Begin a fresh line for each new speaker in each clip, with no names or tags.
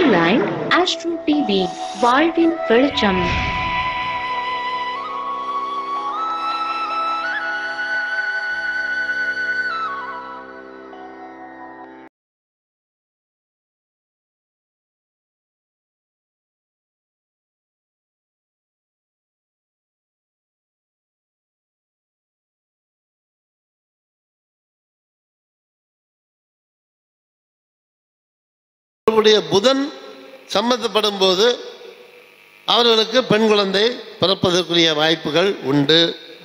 Online astro TV வாழ்வின் வெளிச்சம்
அவருடைய புதன் சம்பந்தப்படும் போது அவர்களுக்கு பெண் குழந்தை பிறப்பதற்குரிய வாய்ப்புகள் உண்டு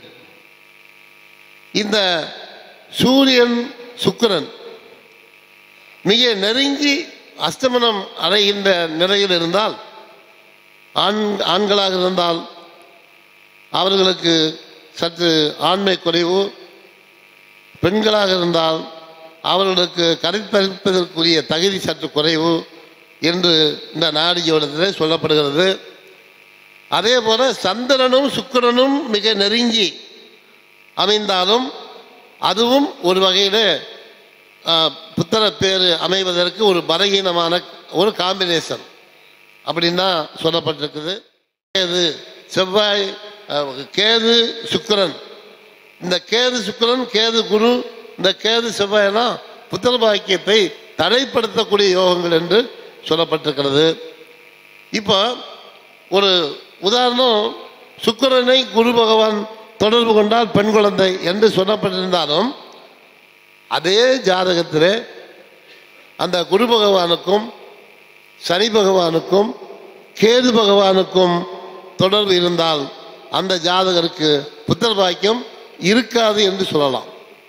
இந்த சூரியன் சுக்கிரன் மிக நெருங்கி அஸ்தமனம் அடைகின்ற நிலையில் இருந்தால் ஆண் ஆண்களாக இருந்தால் அவர்களுக்கு சற்று ஆண்மை குறைவு பெண்களாக இருந்தால் அவர்களுக்கு கருத்தரிப்பதற்குரிய தகுதி சற்று குறைவு என்று இந்த நாடி ஜோடத்தில் சொல்லப்படுகிறது அதே போல சந்திரனும் சுக்கிரனும் மிக நெருங்கி அமைந்தாலும் அதுவும் ஒரு வகையில் புத்தர பேர் அமைவதற்கு ஒரு பலகீனமான ஒரு காம்பினேஷன் அப்படின்னு தான் சொல்லப்பட்டிருக்குது கேது செவ்வாய் அஹ், கேது சுக்கிரன் இந்த கேது சுக்கிரன் கேது குரு இந்த கேது செவ்வாயெல்லாம் புத்திர பாக்கியத்தை தடைப்படுத்தக்கூடிய யோகங்கள் என்று சொல்லப்பட்டிருக்கிறது இப்போ ஒரு உதாரணம் சுக்கிரனை குரு பகவான் தொடர்பு கொண்டால் பெண் குழந்தை என்று சொல்லப்பட்டிருந்தாலும் அதே ஜாதகத்திலே அந்த குரு பகவானுக்கும் சனி பகவானுக்கும் கேது பகவானுக்கும் தொடர்பு இருந்தால் அந்த ஜாதகருக்கு புத்திர பாக்கியம் இருக்காது என்று சொல்லலாம்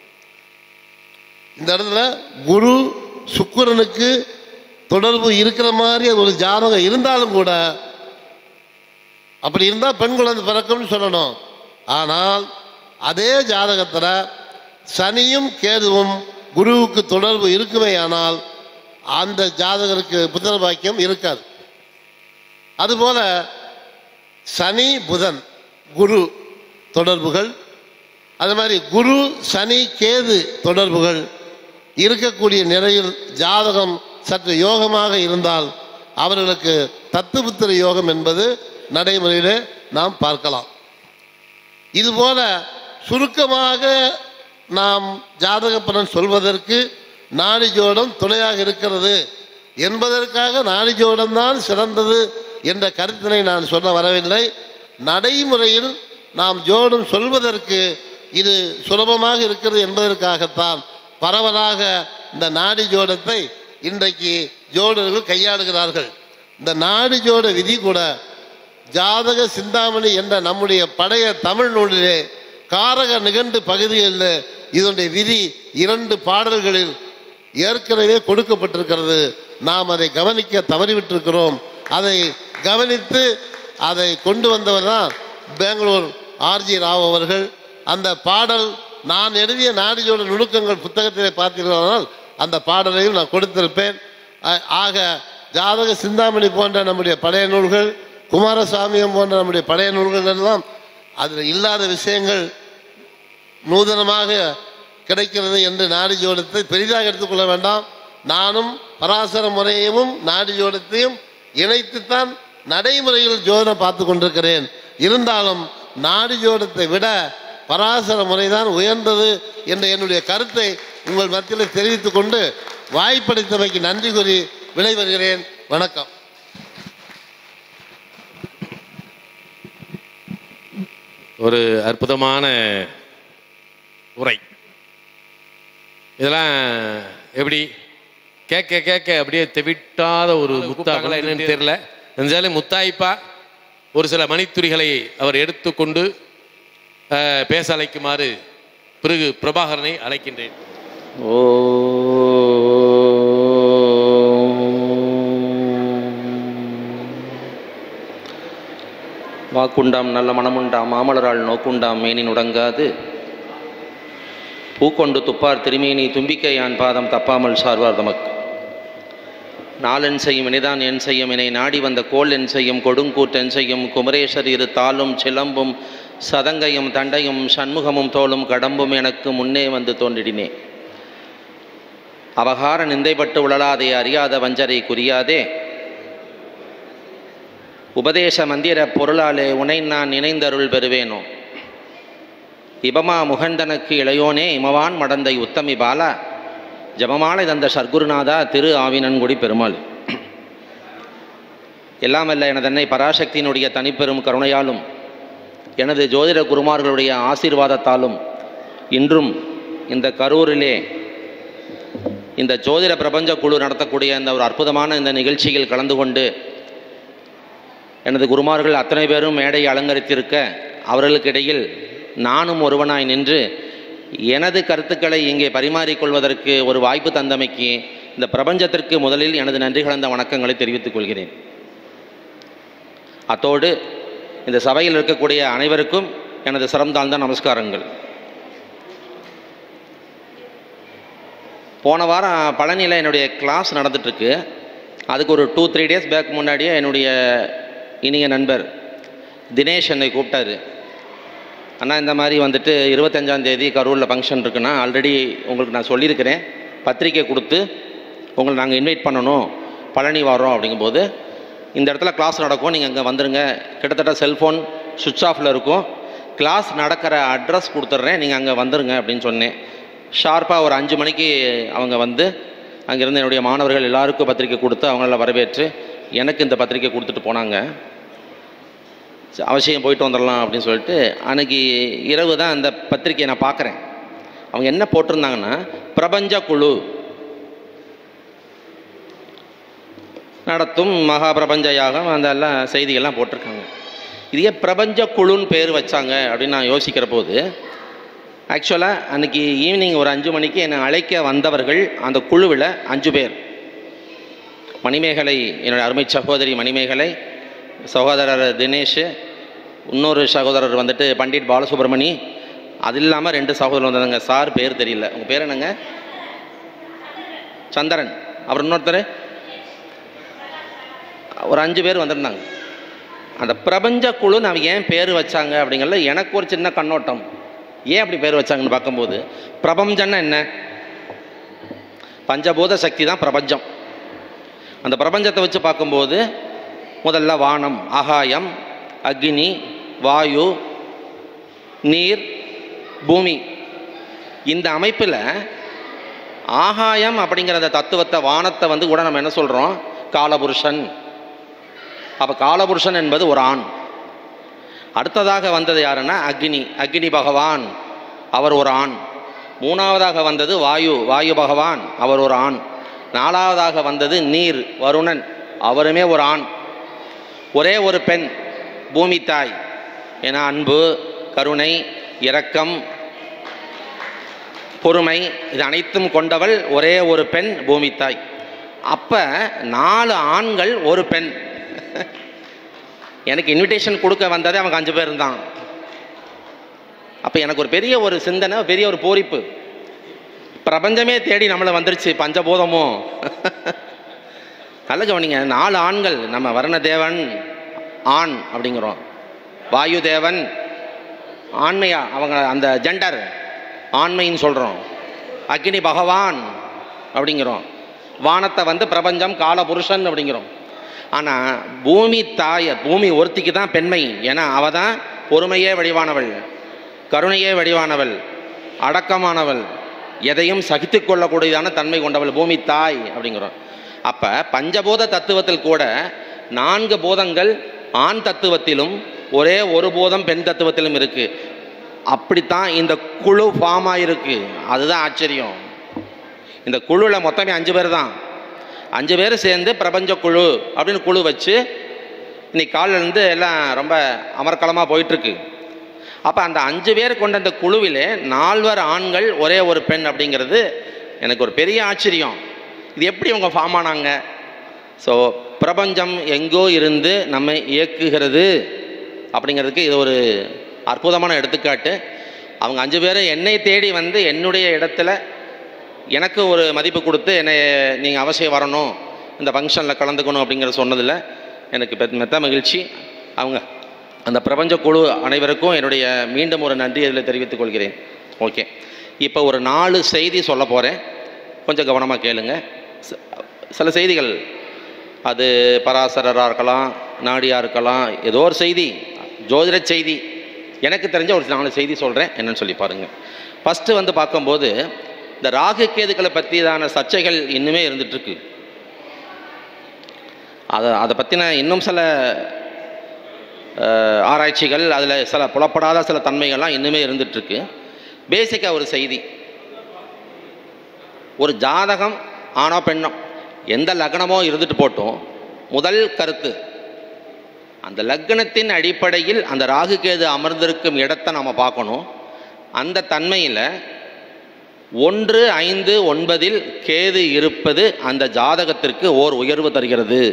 இந்த இடத்துல குரு சுக்கிரனுக்கு தொடர்பு இருக்கிற மாதிரி அது ஒரு ஜாதகம் இருந்தாலும் கூட அப்படி இருந்தால் பெண் குழந்தை பிறக்கும்னு சொல்லணும் ஆனால் அதே ஜாதகத்தில் சனியும் கேதுவும் குருவுக்கு தொடர்பு இருக்குமே ஆனால் அந்த ஜாதகருக்கு புத்திர பாக்கியம் இருக்காது அதுபோல சனி புதன் குரு தொடர்புகள் அது மாதிரி குரு சனி கேது தொடர்புகள் இருக்கக்கூடிய நிலையில் ஜாதகம் சற்று யோகமாக இருந்தால் அவர்களுக்கு தத்துபுத்திர யோகம் என்பது நடைமுறையிலே நாம் பார்க்கலாம் இதுபோல சுருக்கமாக நாம் ஜாதக பலன் சொல்வதற்கு நாடி ஜோடம் துணையாக இருக்கிறது என்பதற்காக நாடி ஜோடம் தான் சிறந்தது என்ற கருத்தினை நான் சொல்ல வரவில்லை நடைமுறையில் நாம் ஜோடம் சொல்வதற்கு இது சுலபமாக இருக்கிறது என்பதற்காகத்தான் பரவலாக இந்த நாடி ஜோடத்தை இன்றைக்கு ஜோடர்கள் கையாளுகிறார்கள் இந்த நாடி ஜோட விதி கூட ஜாதக சிந்தாமணி என்ற நம்முடைய பழைய தமிழ் நூலிலே காரக நிகண்டு பகுதிகளில் இதனுடைய விதி இரண்டு பாடல்களில் ஏற்கனவே கொடுக்கப்பட்டிருக்கிறது நாம் அதை கவனிக்க தவறிவிட்டிருக்கிறோம் அதை கவனித்து அதை கொண்டு வந்தவர் தான் பெங்களூர் ஆர்ஜி ராவ் அவர்கள் அந்த பாடல் நான் எழுதிய நாடியோட நுணுக்கங்கள் புத்தகத்திலே பார்த்தீர்களானால் அந்த பாடலையும் நான் கொடுத்திருப்பேன் ஆ- ஆக ஜாதக சிந்தாமணி போன்ற நம்முடைய பழைய நூல்கள் குமாரசாமியம் போன்ற நம்முடைய பழைய நூல்கள் எல்லாம் அதில் இல்லாத விஷயங்கள் நூதனமாக கிடைக்கிறது என்று நாடி ஜோடத்தை பெரிதாக எடுத்துக்கொள்ள வேண்டாம் நானும் பராசர முறையையும் நாடி ஜோடத்தையும் இணைத்துத்தான் நடைமுறையில் ஜோதனை பார்த்து கொண்டிருக்கிறேன் இருந்தாலும் நாடி ஜோடத்தை விட பராசர முறைதான் உயர்ந்தது என்ற என்னுடைய கருத்தை உங்கள் மத்தியில் தெரிவித்துக் கொண்டு வாய்ப்பளித்தமைக்கு நன்றி கூறி விடைபெறுகிறேன் வணக்கம்
ஒரு அற்புதமான உரை இதெல்லாம் எப்படி கேட்க கேட்க அப்படியே தெவிட்டாத ஒரு முத்தாங்களா என்னன்னு தெரியல இருந்தாலும் முத்தாய்ப்பா ஒரு சில மணித்துளிகளை அவர் எடுத்துக்கொண்டு அஹ், பேச அழைக்குமாறு பிறகு பிரபாகரனை அழைக்கின்றேன்
வாக்குண்டாம் நல்ல மனமுண்டாம் மாமலரால் நோக்குண்டாம் மேனி நுடங்காது பூக்கொண்டு துப்பார் திருமேனி தும்பிக்கையான் பாதம் தப்பாமல் சார்வார் தமக்கு நாளென் செய்யும் இனிதான் என் செய்யும் இனை நாடி வந்த கோல் என் செய்யும் கொடுங்கூற்றென் செய்யும் குமரேசர் இரு தாளும் சிலம்பும் சதங்கையும் தண்டையும் சண்முகமும் தோளும் கடம்பும் எனக்கு முன்னே வந்து தோன்றிடினே அவகார நிந்தைப்பட்டு உழலாதே அறியாத வஞ்சரை குறியாதே உபதேச மந்திர பொருளாலே உனை நான் நினைந்தருள் பெறுவேனோ இபமா முகந்தனுக்கு இளையோனே இமவான் மடந்தை உத்தமி பாலா ஜபமாலை தந்த சர்க்குருநாதா திரு ஆவினன்குடி பெருமாள் எல்லாமல்ல எனது அன்னை பராசக்தியினுடைய தனிப்பெரும் கருணையாலும் எனது ஜோதிட குருமார்களுடைய ஆசீர்வாதத்தாலும் இன்றும் இந்த கரூரிலே இந்த ஜோதிட பிரபஞ்ச குழு நடத்தக்கூடிய இந்த ஒரு அற்புதமான இந்த நிகழ்ச்சியில் கலந்து கொண்டு எனது குருமார்கள் அத்தனை பேரும் மேடை அலங்கரித்திருக்க அவர்களுக்கு இடையில் நானும் ஒருவனாய் நின்று எனது கருத்துக்களை இங்கே பரிமாறிக்கொள்வதற்கு ஒரு வாய்ப்பு தந்தமைக்கு இந்த பிரபஞ்சத்திற்கு முதலில் எனது நன்றி கலந்த வணக்கங்களை தெரிவித்துக் கொள்கிறேன் அத்தோடு இந்த சபையில் இருக்கக்கூடிய அனைவருக்கும் எனது சிரம் தாழ்ந்த நமஸ்காரங்கள் போன வாரம் பழனியில் என்னுடைய கிளாஸ் நடந்துட்டுருக்கு அதுக்கு ஒரு டூ த்ரீ டேஸ் பேக் முன்னாடியே என்னுடைய இனிய நண்பர் தினேஷ் என்னை கூப்பிட்டாரு அண்ணா இந்த மாதிரி வந்துட்டு இருபத்தஞ்சாம் தேதி கரூரில் ஃபங்க்ஷன் இருக்குன்னா ஆல்ரெடி உங்களுக்கு நான் சொல்லியிருக்கிறேன் பத்திரிக்கை கொடுத்து உங்களை நாங்கள் இன்வைட் பண்ணணும் பழனி வரோம் அப்படிங்கும்போது இந்த இடத்துல கிளாஸ் நடக்கும் நீங்கள் அங்கே வந்துடுங்க கிட்டத்தட்ட செல்ஃபோன் சுவிட்ச் ஆஃபில் இருக்கும் கிளாஸ் நடக்கிற அட்ரஸ் கொடுத்துட்றேன் நீங்கள் அங்கே வந்துடுங்க அப்படின்னு சொன்னேன் ஷார்ப்பாக ஒரு அஞ்சு மணிக்கு அவங்க வந்து அங்கேருந்து என்னுடைய மாணவர்கள் எல்லாருக்கும் பத்திரிக்கை கொடுத்து அவங்கள வரவேற்று எனக்கு இந்த பத்திரிக்கை கொடுத்துட்டு போனாங்க சரி, அவசியம் போயிட்டு வந்துடலாம் அப்படின்னு சொல்லிட்டு அன்னைக்கு இரவு தான் அந்த பத்திரிக்கையை நான் பார்க்குறேன் அவங்க என்ன போட்டிருந்தாங்கன்னா பிரபஞ்ச குழு நடத்தும் மகா பிரபஞ்ச யாகம் அந்த எல்லாம் செய்திகள்லாம் போட்டிருக்காங்க இது ஏன் பிரபஞ்ச குழுன்னு பேர் வச்சாங்க அப்படின்னு நான் யோசிக்கிற போது ஆக்சுவலாக அன்னைக்கு ஈவினிங் ஒரு அஞ்சு மணிக்கு என்னை அழைக்க வந்தவர்கள் அந்த குழுவில் அஞ்சு பேர் மணிமேகலை என்னுடைய அருமை சகோதரி மணிமேகலை சகோதரர் தினேஷ் இன்னொரு சகோதரர் வந்துட்டு பண்டிட் பாலசுப்ரமணி அது இல்லாமல் ரெண்டு சகோதரர் வந்தாங்க சார் பேர் தெரியல உங்கள் பேர் என்னங்க சந்திரன் அப்புறம் இன்னொருத்தர் ஒரு அஞ்சு பேர் வந்திருந்தாங்க அந்த பிரபஞ்ச குழு நான் ஏன் பேர் வச்சாங்க அப்படிங்கிறதுல எனக்கு ஒரு சின்ன கண்ணோட்டம் ஏன் அப்படி பேர் வச்சாங்கன்னு பார்க்கும்போது பிரபஞ்சம்னா என்ன பஞ்சபூத சக்தி தான் பிரபஞ்சம் அந்த பிரபஞ்சத்தை வச்சு பார்க்கும்போது முதல்ல வானம் ஆகாயம் அக்னி வாயு நீர் பூமி இந்த அமைப்பில் ஆகாயம் அப்படிங்கிற அந்த தத்துவத்தை வானத்தை வந்து கூட நம்ம என்ன சொல்கிறோம் காலபுருஷன் அப்போ காலபுருஷன் என்பது ஒரு ஆண் அடுத்ததாக வந்தது யாருன்னா அக்னி அக்னி பகவான் அவர் ஒரு ஆண் மூணாவதாக வந்தது வாயு வாயு பகவான் அவர் ஒரு ஆண் நாலாவதாக வந்தது நீர் வருணன் அவருமே ஒரு ஆண் ஒரே ஒரு பெண் பூமி தாய் ஏன்னா அன்பு கருணை இரக்கம் பொறுமை இது அனைத்தும் கொண்டவள் ஒரே ஒரு பெண் பூமி தாய் அப்ப நாலு ஆண்கள் ஒரு பெண் எனக்கு இன்விடேஷன் கொடுக்க வந்ததே அவங்க அஞ்சு பேர் தான் அப்ப எனக்கு ஒரு பெரிய ஒரு சிந்தனை பெரிய ஒரு பூரிப்பு பிரபஞ்சமே தேடி நம்மளை வந்துருச்சு பஞ்சபூதமும் நல்ல கவனிங்க நாலு ஆண்கள் நம்ம வர்ண தேவன் ஆண் அப்படிங்கிறோம் வாயு தேவன் ஆண்மையா அவங்க அந்த ஜெண்டர் ஆண்மைன்னு சொல்கிறோம் அக்னி பகவான் அப்படிங்கிறோம் வானத்தை வந்து பிரபஞ்சம் காலபுருஷன் அப்படிங்கிறோம் ஆனால் பூமி தாய பூமி ஒருத்திக்கு தான் பெண்மை ஏன்னா அவ தான் பொறுமையே வடிவானவள் கருணையே வடிவானவள் அடக்கமானவள் எதையும் சகித்து கொள்ளக்கூடியதான தன்மை கொண்டவள் பூமி தாய் அப்படிங்கிறோம் அப்போ பஞ்சபூத தத்துவத்தில் கூட நான்கு பூதங்கள் ஆண் தத்துவத்திலும் ஒரே ஒரு பூதம் பெண் தத்துவத்திலும் இருக்கு அப்படித்தான் இந்த குழு ஃபார்ம் ஆயிருக்கு அதுதான் ஆச்சரியம் இந்த குழுவில் மொத்தமே அஞ்சு பேர் தான் அஞ்சு பேர் சேர்ந்து பிரபஞ்ச குழு அப்படின்னு குழு வச்சு இன்னைக்கு காலையில இருந்து எல்லாம் ரொம்ப அமர்க்கலமாக போயிட்டுருக்கு அப்போ அந்த அஞ்சு பேர் கொண்ட அந்த குழுவிலே நால்வர் ஆண்கள் ஒரே ஒரு பெண் அப்படிங்கிறது எனக்கு ஒரு பெரிய ஆச்சரியம் இது எப்படி அவங்க ஃபார்ம் ஆனாங்க ஸோ பிரபஞ்சம் எங்கோ இருந்து நம்மை இயக்குகிறது அப்படிங்கிறதுக்கு இது ஒரு அற்புதமான எடுத்துக்காட்டு அவங்க அஞ்சு பேரும் என்னை தேடி வந்து என்னுடைய இடத்துல எனக்கு ஒரு மதிப்பு கொடுத்து என்னை நீங்கள் அவசியம் வரணும் இந்த ஃபங்க்ஷனில் கலந்துக்கணும் அப்படிங்கிற சொன்னதில் எனக்கு பெ- மெத்த மகிழ்ச்சி அவங்க அந்த பிரபஞ்ச குழு அனைவருக்கும் என்னுடைய மீண்டும் ஒரு நன்றி இதில் தெரிவித்துக் கொள்கிறேன் ஓகே இப்போ ஒரு நாலு செய்தி சொல்ல போகிறேன் கொஞ்சம் கவனமாக கேளுங்க ச- சில செய்திகள் அது பராசரராக இருக்கலாம் நாடியா இருக்கலாம் ஏதோ ஒரு செய்தி ஜோதிட செய்தி எனக்கு தெரிஞ்ச ஒரு நாலு செய்தி சொல்கிறேன் என்னன்னு சொல்லி பாருங்க ஃபஸ்ட்டு வந்து பார்க்கும்போது இந்த ராகு கேதுக்களை பற்றியதான சர்ச்சைகள் இன்னுமே இருந்துட்டு இருக்கு அதை அதை பற்றின இன்னும் சில அஹ், ஆராய்ச்சிகள் அதில் சில புலப்படாத சில தன்மைகள்லாம் இன்னுமே இருந்துகிட்ருக்கு பேசிக்காக ஒரு செய்தி ஒரு ஜாதகம் ஆணோ பெண்ணோ எந்த லக்னமோ இருந்துட்டு போட்டும் முதல் கருத்து அந்த லக்னத்தின் அடிப்படையில் அந்த ராகு கேது அமர்ந்திருக்கும் இடத்தை நம்ம பார்க்கணும் அந்த தன்மையில் ஒன்று ஐந்து ஒன்பதில் கேது இருப்பது அந்த ஜாதகத்திற்கு ஓர் உயர்வு தருகிறது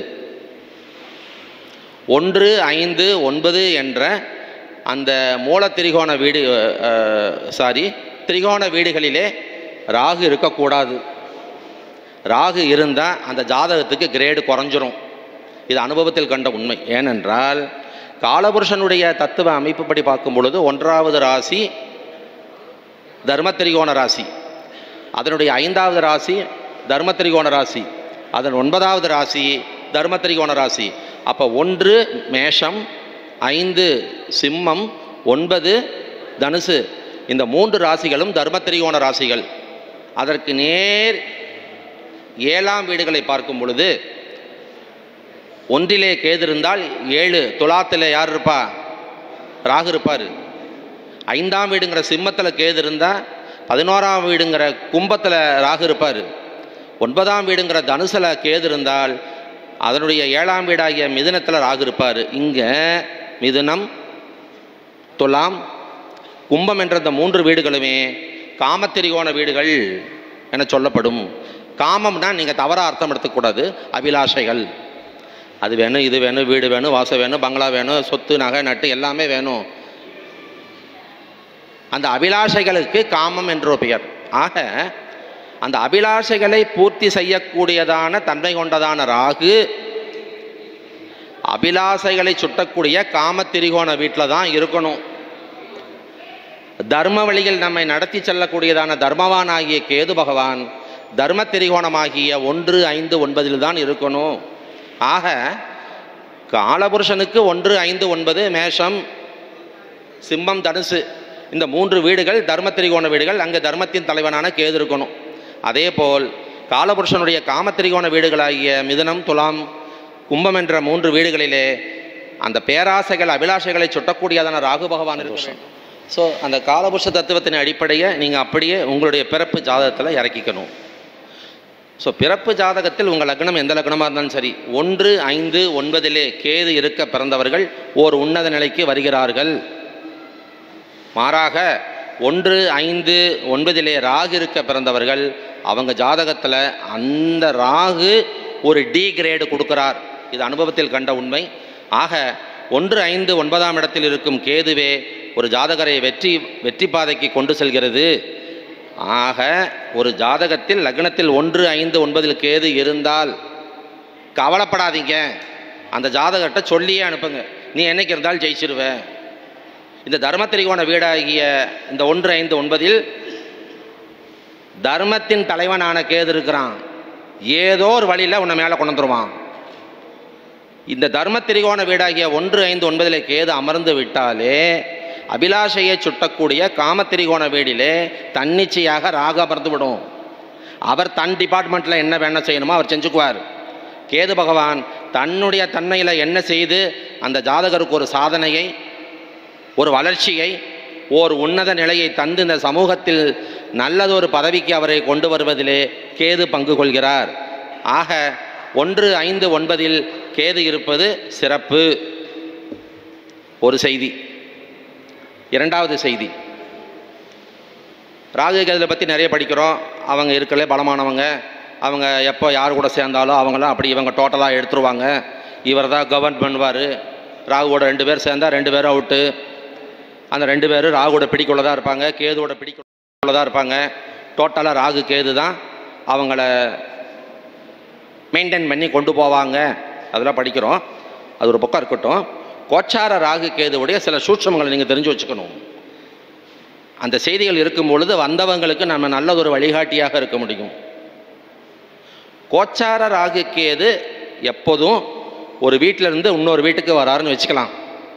ஒன்று ஐந்து ஒன்பது என்ற அந்த மூல திரிகோண வீடு சாரி திரிகோண வீடுகளிலே ராகு இருக்கக்கூடாது ராகு இருந்தால் அந்த ஜாதகத்துக்கு கிரேடு குறைஞ்சிரும் இது அனுபவத்தில் கண்ட உண்மை ஏனென்றால் காலபுருஷனுடைய தத்துவ அமைப்புப்படி பார்க்கும் பொழுது ஒன்றாவது ராசி தர்ம திரிகோண ராசி அதனுடைய ஐந்தாவது ராசி தர்ம திரிகோண ராசி அதன் ஒன்பதாவது ராசி தர்ம திரிகோண ராசி அப்போ ஒன்று மேஷம் ஐந்து சிம்மம் ஒன்பது தனுசு இந்த மூன்று ராசிகளும் தர்ம திரிகோண ராசிகள் அதற்கு நேர் ஏழாம் வீடுகளை பார்க்கும் பொழுது ஒன்றிலே கேது இருந்தால் ஏழு துலாத்தில் யார் இருப்பா ராகு இருப்பார் ஐந்தாம் வீடுங்கிற சிம்மத்தில் கேது இருந்தால் பதினோராம் வீடுங்கிற கும்பத்தில் ராகு இருப்பார் ஒன்பதாம் வீடுங்கிற தனுசில் கேது இருந்தால் அதனுடைய ஏழாம் வீடாகிய மிதுனத்தில் ராகு இருப்பார் இங்கே மிதுனம் துலாம் கும்பம் என்ற இந்த மூன்று வீடுகளுமே காமத்திரிகோண வீடுகள் என சொல்லப்படும் காமம்னா நீங்கள் தவறாக அர்த்தம் எடுத்துக்கூடாது அபிலாஷைகள் அது வேணும் இது வேணும் வீடு வேணும் வாசம் வேணும் பங்களா வேணும் சொத்து நகை நட்டு எல்லாமே வேணும் அந்த அபிலாஷைகளுக்கு காமம் என்ற ஒரு பெயர் ஆக அந்த அபிலாஷைகளை பூர்த்தி செய்யக்கூடியதான தன்மை கொண்டதான ராகு அபிலாஷைகளை சுட்டக்கூடிய காம திரிகோண வீட்டில் தான் இருக்கணும் தர்ம வழியில் நம்மை நடத்தி செல்லக்கூடியதான தர்மவான் ஆகிய கேது பகவான் தர்ம திரிகோணமாகிய ஒன்று ஐந்து ஒன்பதில் தான் இருக்கணும் ஆக காலபுருஷனுக்கு ஒன்று ஐந்து ஒன்பது மேஷம் சிம்மம் தனுசு இந்த மூன்று வீடுகள் தர்ம திரிகோண வீடுகள் அங்கே தர்மத்தின் தலைவனான கேது இருக்கணும் அதே போல் காலபுருஷனுடைய காமத்திரிகோண வீடுகளாகிய மிதுனம் துலாம் கும்பம் என்ற மூன்று வீடுகளிலே அந்த பேராசைகள் அபிலாஷைகளை சுட்டக்கூடியதான ராகு பகவான் இருக்கணும் ஸோ அந்த காலபுருஷ தத்துவத்தின் அடிப்படையை நீங்கள் அப்படியே உங்களுடைய பிறப்பு ஜாதகத்தில் இறக்கிக்கணும் ஸோ பிறப்பு ஜாதகத்தில் உங்கள் லக்னம் எந்த லக்னமாக இருந்தாலும் சரி ஒன்று ஐந்து ஒன்பதிலே கேது இருக்க பிறந்தவர்கள் ஓர் உன்னத நிலைக்கு வருகிறார்கள் மாறாக ஒன்று ஐந்து ஒன்பதிலே ராகு இருக்க பிறந்தவர்கள் அவங்க ஜாதகத்தில் அந்த ராகு ஒரு டி கிரேடு கொடுக்கிறார் இது அனுபவத்தில் கண்ட உண்மை ஆக ஒன்று ஐந்து ஒன்பதாம் இடத்தில் இருக்கும் கேதுவே ஒரு ஜாதகரை வெற்றி வெற்றி பாதைக்கு கொண்டு செல்கிறது ஆக ஒரு ஜாதகத்தில் லக்னத்தில் ஒன்று ஐந்து ஒன்பதில் கேது இருந்தால் கவலைப்படாதீங்க அந்த ஜாதகத்தை சொல்லியே அனுப்புங்க நீ என்னைக்கு இருந்தாலும் ஜெயிச்சிருவ இந்த தர்ம திரிகோண வீடாகிய இந்த ஒன்று ஐந்து ஒன்பதில் தர்மத்தின் தலைவனான கேது இருக்கிறான் ஏதோ ஒரு வழியில் உன்னை மேலே கொண்டு வந்துருவான் இந்த தர்ம திரிகோண வீடாகிய ஒன்று ஐந்து ஒன்பதில் கேது அமர்ந்து விட்டாலே அபிலாஷையை சுட்டக்கூடிய காமத்திரிகோண வீடிலே தன்னிச்சையாக ராகு அமர்ந்து விடும் அவர் தன் டிபார்ட்மெண்ட்டில் என்ன வேணா செய்யணுமோ அவர் செஞ்சுக்குவார் கேது பகவான் தன்னுடைய தன்மையில் என்ன செய்து அந்த ஜாதகருக்கு ஒரு சாதனையை ஒரு வளர்ச்சியை ஓர் உன்னத நிலையை தந்து இந்த சமூகத்தில் நல்லதொரு பதவிக்கு அவரை கொண்டு வருவதிலே கேது பங்கு கொள்கிறார் ஆக ஒன்று ஐந்து ஒன்பதில் கேது இருப்பது சிறப்பு ஒரு செய்தி இரண்டாவது செய்தி ராகு கேதுல பற்றி நிறைய படிக்கிறோம் அவங்க இருக்கலே பலமானவங்க அவங்க எப்போ யார் கூட சேர்ந்தாலும் அவங்களாம் அப்படி இவங்க டோட்டலாக எடுத்துருவாங்க இவர் தான் கவர்ன் பண்ணுவார் ராகுவோட ரெண்டு பேர் சேர்ந்தா ரெண்டு பேரும் அவுட்டு அந்த ரெண்டு பேரும் ராகுவோட பிடிக்குள்ளதாக இருப்பாங்க கேதுவோட பிடிக்குள்ளதாக இருப்பாங்க டோட்டலாக ராகு கேது தான் அவங்கள மெயின்டைன் பண்ணி கொண்டு போவாங்க அதெல்லாம் படிக்கிறோம் அது ஒரு பக்கம் இருக்கட்டும் கோச்சார ராகு கேதுவுடைய சில சூட்சமங்களை நீங்கள் தெரிஞ்சு வச்சுக்கணும் அந்த செய்திகள் இருக்கும் பொழுது வந்தவங்களுக்கு நம்ம நல்லதொரு வழிகாட்டியாக இருக்க முடியும் கோச்சார ராகு கேது எப்போதும் ஒரு வீட்டில இருந்து இன்னொரு வீட்டுக்கு வராருன்னு வச்சுக்கலாம்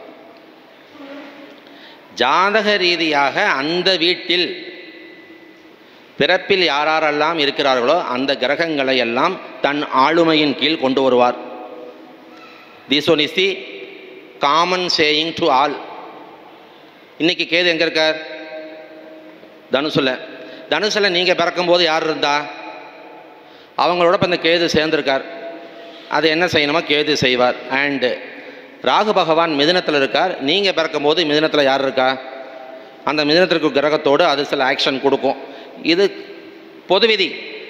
ஜாதக ரீதியாக அந்த வீட்டில் பிறப்பில் யாரெல்லாம் இருக்கிறார்களோ அந்த கிரகங்களை எல்லாம் தன் ஆளுமையின் கீழ் கொண்டு வருவார் this one is the common saying to all இன்னைக்கு கேது எங்க இருக்கார் தனுசுல தனுசுல நீங்க பிறக்கும்போது யார் இருந்தா அவங்களோட இப்போ இந்த கேது சேர்ந்திருக்கார் அது என்ன செய்யணுமோ கேது செய்வார் அண்டு ராகு பகவான் மிதுனத்தில் இருக்கார் நீங்கள் பிறக்கும்போது மிதுனத்தில் யார் இருக்கா அந்த மிதுனத்திற்கு கிரகத்தோடு அது சில ஆக்ஷன் கொடுக்கும் இது பொது விதி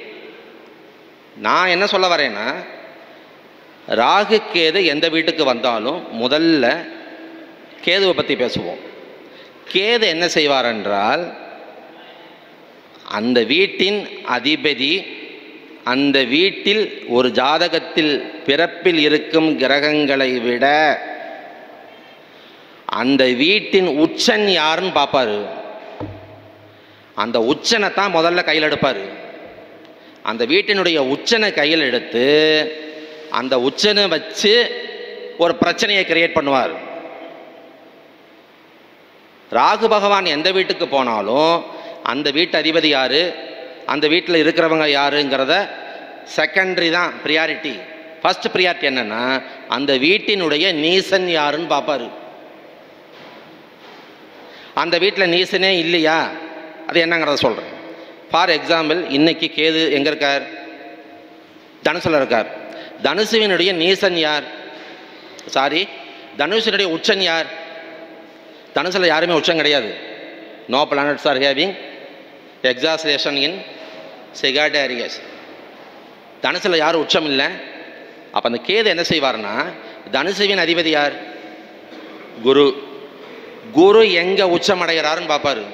நான் என்ன சொல்ல வரேன்னா ராகு கேது எந்த வீட்டுக்கு வந்தாலும் முதல்ல கேதுவை பற்றி பேசுவோம் கேது என்ன செய்வார் என்றால் அந்த வீட்டின் அதிபதி அந்த வீட்டில் ஒரு ஜாதகத்தில் பிறப்பில் இருக்கும் கிரகங்களை விட அந்த வீட்டின் உச்சன் யாருன்னு பார்ப்பாரு அந்த உச்சனை தான் முதல்ல கையில் எடுப்பார் அந்த வீட்டினுடைய உச்சனை கையில் எடுத்து அந்த உச்சனை வச்சு ஒரு பிரச்சனையை கிரியேட் பண்ணுவார் ராகு பகவான் எந்த வீட்டுக்கு போனாலும் அந்த வீட்டு அதிபதி யாரு அந்த வீட்டில் இருக்கிறவங்க யாருங்கிறத செகண்டரி தான் ப்ரியாரிட்டி ஃபர்ஸ்ட் ப்ரியாரிட்டி என்னன்னா அந்த வீட்டினுடைய நீசன் யாருன்னு பார்ப்பாரு அந்த வீட்டில் நீசனே இல்லையா அது என்னங்கிறத சொல்கிறேன் ஃபார் எக்ஸாம்பிள் இன்னைக்கு கேது எங்கே இருக்கார் தனுசுல இருக்கார் தனுசுவினுடைய நீசன் யார் சாரி தனுஷனுடைய உச்சன் யார் தனுசுல யாருமே உச்சம் கிடையாது no planets are having exaltation in Sagittarius தனுசுல யாரும் உச்சம் இல்லை அப்போ அந்த கேது என்ன செய்வார்னா தனுசுவின் அதிபதி யார் குரு குரு எங்க உச்சம் அடைகிறாருன்னு பார்ப்பாரு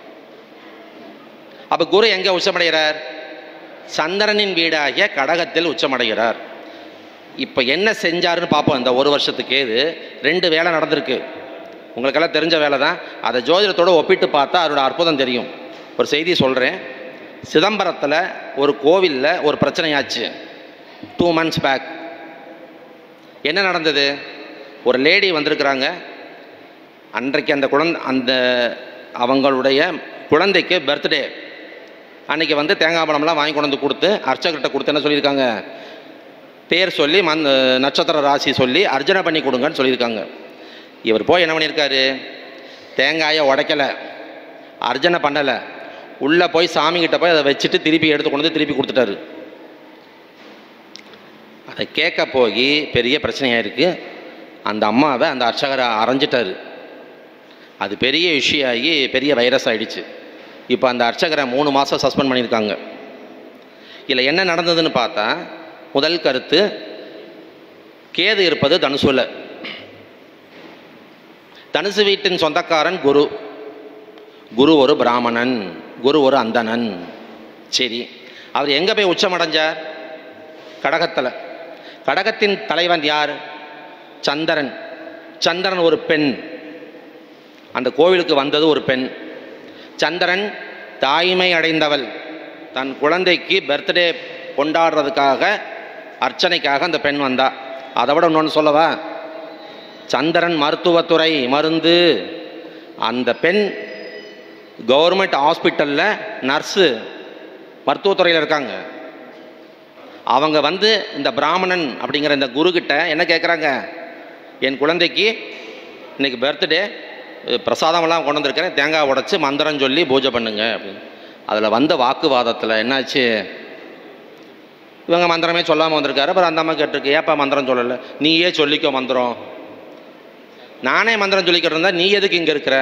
அப்ப குரு எங்க உச்சமடைகிறார் சந்திரனின் வீடாகிய கடகத்தில் உச்சமடைகிறார் இப்ப என்ன செஞ்சாருன்னு பார்ப்போம் இந்த ஒரு வருஷத்துக்கு இது ரெண்டு வேலை நடந்திருக்கு உங்களுக்கெல்லாம் தெரிஞ்ச வேலை தான் அதை ஜோதிடத்தோட ஒப்பிட்டு பார்த்தா அதோட அற்புதம் தெரியும் ஒரு செய்தி சொல்கிறேன் சிதம்பரத்தில் ஒரு கோவிலில் ஒரு பிரச்சனையாச்சு டூ மந்த்ஸ் பேக் என்ன நடந்தது ஒரு லேடி வந்திருக்கிறாங்க அன்றைக்கு அந்த குழந்தை அந்த அவங்களுடைய குழந்தைக்கு பர்த்டே அன்னைக்கு வந்து தேங்காய் பழம்லாம் வாங்கி கொண்டு வந்து கொடுத்து அர்ச்சகர்கிட்ட கொடுத்து என்ன சொல்லியிருக்காங்க பேர் சொல்லி மந் நட்சத்திர ராசி சொல்லி அர்ச்சனை பண்ணி கொடுங்கன்னு சொல்லியிருக்காங்க இவர் போய் என்ன பண்ணியிருக்காரு தேங்காயை உடைக்கலை அர்ச்சனை பண்ணலை உள்ளே போய் சாமிகிட்ட போய் அதை வச்சுட்டு திருப்பி எடுத்து கொண்டு வந்து திருப்பி கொடுத்துட்டாரு அதை கேட்க போய் பெரிய பிரச்சனையாக இருக்குது அந்த அம்மாவை அந்த அர்ச்சகரை அரைஞ்சிட்டாரு அது பெரிய இஷ்யூ ஆகி பெரிய வைரஸ் ஆயிடுச்சு இப்போ அந்த அர்ச்சகரை மூணு மாதம் சஸ்பெண்ட் பண்ணியிருக்காங்க இதில் என்ன நடந்ததுன்னு பார்த்தா முதல் கருத்து கேது இருப்பது தனுசுல தனுசு வீட்டின் சொந்தக்காரன் குரு குரு ஒரு பிராமணன் குரு ஒரு அந்தணன் சரி அவர் எங்கே போய் உச்சமடைஞ்சார் கடகத்தில் கடகத்தின் தலைவன் யார் சந்திரன் சந்திரன் ஒரு பெண் அந்த கோவிலுக்கு வந்தது ஒரு பெண் சந்திரன் தாய்மை அடைந்தவள் தன் குழந்தைக்கு பர்த்டே கொண்டாடுறதுக்காக அர்ச்சனைக்காக அந்த பெண் வந்தா அதை விட இன்னொன்று சொல்லவா சந்திரன் மருத்துவத்துறை மருந்து அந்த பெண் கவர்மெண்ட் ஹாஸ்பிட்டலில் நர்ஸு மருத்துவத்துறையில் இருக்காங்க அவங்க வந்து இந்த பிராமணன் அப்படிங்கிற இந்த குருக்கிட்ட என்ன கேட்குறாங்க என் குழந்தைக்கு இன்னைக்கு பர்த்டே பிரசாதமெல்லாம் கொண்டு வந்திருக்கிறேன் தேங்காய் உடைச்சி மந்திரம் சொல்லி பூஜை பண்ணுங்க அப்படின்னு அதில் வந்த வாக்குவாதத்தில் என்னாச்சு இவங்க மந்திரமே சொல்லாமல் வந்திருக்காரு அப்புறம் அந்த அம்மா கேட்டிருக்கு ஏப்பா மந்திரம் சொல்லலை நீயே சொல்லிக்கோ மந்திரம் நானே மந்திரம் சொல்லிக்கிட்டு இருந்தா நீ எதுக்கு இங்கே இருக்கிற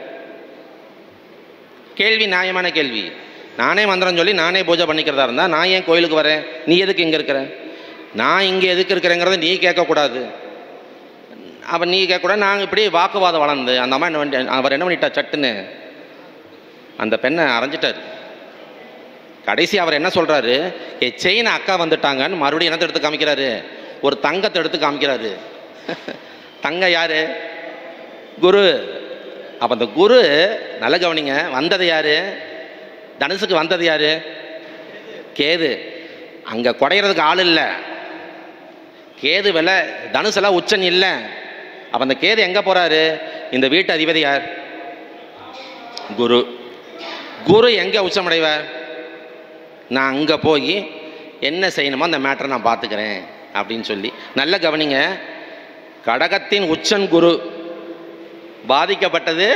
கேள்வி நியாயமான கேள்வி நானே மந்திரம் சொல்லி நானே பூஜை பண்ணிக்கிறதா இருந்தா நான் ஏன் கோயிலுக்கு வரேன் நீ எதுக்கு இங்கே இருக்கிற நான் இங்கே எதுக்கு இருக்கிறேங்கிறத நீ கேட்கக்கூடாது அப்போ நீ கேட்கக்கூடாது நாங்கள் இப்படி வாக்குவாதம் வளர்ந்து அந்த அம்மா என்ன பண்ணி அவர் என்ன பண்ணிட்டா சட்டுன்னு அந்த பெண்ணை அரைஞ்சிட்டாரு கடைசி அவர் என்ன சொல்றாரு ஏ செயின் அக்கா வந்துட்டாங்கன்னு மறுபடியும் என்னத்தை எடுத்து காமிக்கிறாரு ஒரு தங்கத்தை எடுத்து காமிக்கிறாரு தங்க யாரு குரு அப்ப அந்த குரு நல்ல கவனிங்க வந்தது யாரு தனுசுக்கு வந்தது யாரு கேது அங்க குடையிறதுக்கு ஆள் இல்லை கேது விலை தனுசெல்லாம் உச்சன் இல்லை அப்போ அந்த கேது எங்கே போகிறாரு இந்த வீட்டு அதிபதி யார் குரு குரு எங்கே உச்சமடைவார் நான் அங்கே போய் என்ன செய்யணுமோ அந்த மேட்டரை நான் பார்த்துக்கிறேன் அப்படின்னு சொல்லி நல்ல கவனிங்க கடகத்தின் உச்சன் குரு பாதிக்கப்பட்டது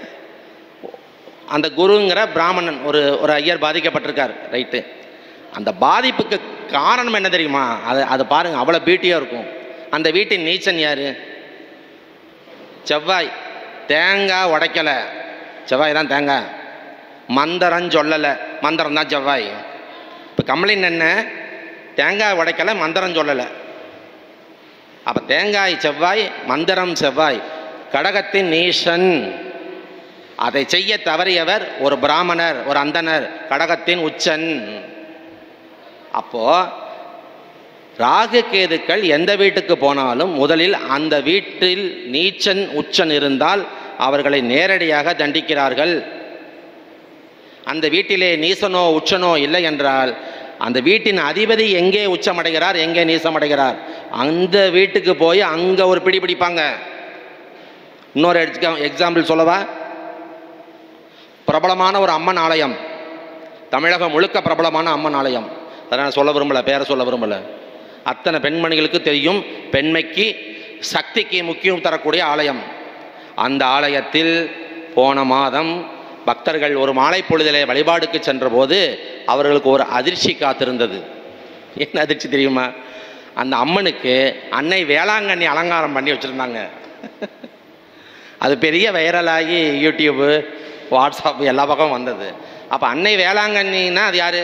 அந்த குருங்கிற பிராமணன் ஒரு ஒரு ஐயர் பாதிக்கப்பட்டிருக்கார் ரைட்டு அந்த பாதிப்புக்கு காரணம் என்ன தெரியுமா அது அது பாருங்க அவ்வளோ பியூட்டியாக இருக்கும் அந்த வீட்டின் நீச்சன் யாரு செவ்வாய் தேங்காய் உடைக்கலை செவ்வாய் தான் தேங்காய் மந்திரம் சொல்லலை மந்திரம் தான் செவ்வாய் இப்போ கம்ப்ளைண்ட் என்ன தேங்காய் உடைக்கலை மந்திரம் சொல்லலை அப்போ தேங்காய் செவ்வாய் மந்திரம் செவ்வாய் கடகத்தின் நீசன் அதை செய்ய தவறியவர் ஒரு பிராமணர் ஒரு அந்தனர் கடகத்தின் உச்சன் அப்போ ராகு கேதுக்கள் எந்த வீட்டுக்கு போனாலும் முதலில் அந்த வீட்டில் நீச்சன் உச்சன் இருந்தால் அவர்களை நேரடியாக தண்டிக்கிறார்கள் அந்த வீட்டிலே நீசனோ உச்சனோ இல்லை என்றால் அந்த வீட்டின் அதிபதி எங்கே உச்சமடைகிறார் எங்கே நீசமடைகிறார் அந்த வீட்டுக்கு போய் அங்க ஒரு பிடி பிடிப்பாங்க இன்னொரு எக்ஸாம்பிள் சொல்லவா பிரபலமான ஒரு அம்மன் ஆலயம் தமிழகம் முழுக்க பிரபலமான அம்மன் ஆலயம் அதை நான் சொல்ல விரும்பல பேரை சொல்ல விரும்பல அத்தனை பெண்மணிகளுக்கு தெரியும் பெண்மைக்கு சக்திக்கு முக்கியம் தரக்கூடிய ஆலயம் அந்த ஆலயத்தில் போன மாதம் பக்தர்கள் ஒரு மாலை பொழுதிலே வழிபாடுக்கு சென்றபோது அவர்களுக்கு ஒரு அதிர்ச்சி காத்திருந்தது என்ன அதிர்ச்சி தெரியுமா அந்த அம்மனுக்கு அன்னை வேளாங்கண்ணி அலங்காரம் பண்ணி வச்சுருந்தாங்க அது பெரிய வைரலாகி யூடியூப்பு வாட்ஸ்அப் எல்லா பக்கம் வந்தது அப்போ அன்னை வேளாங்கண்ணின்னா அது யாரு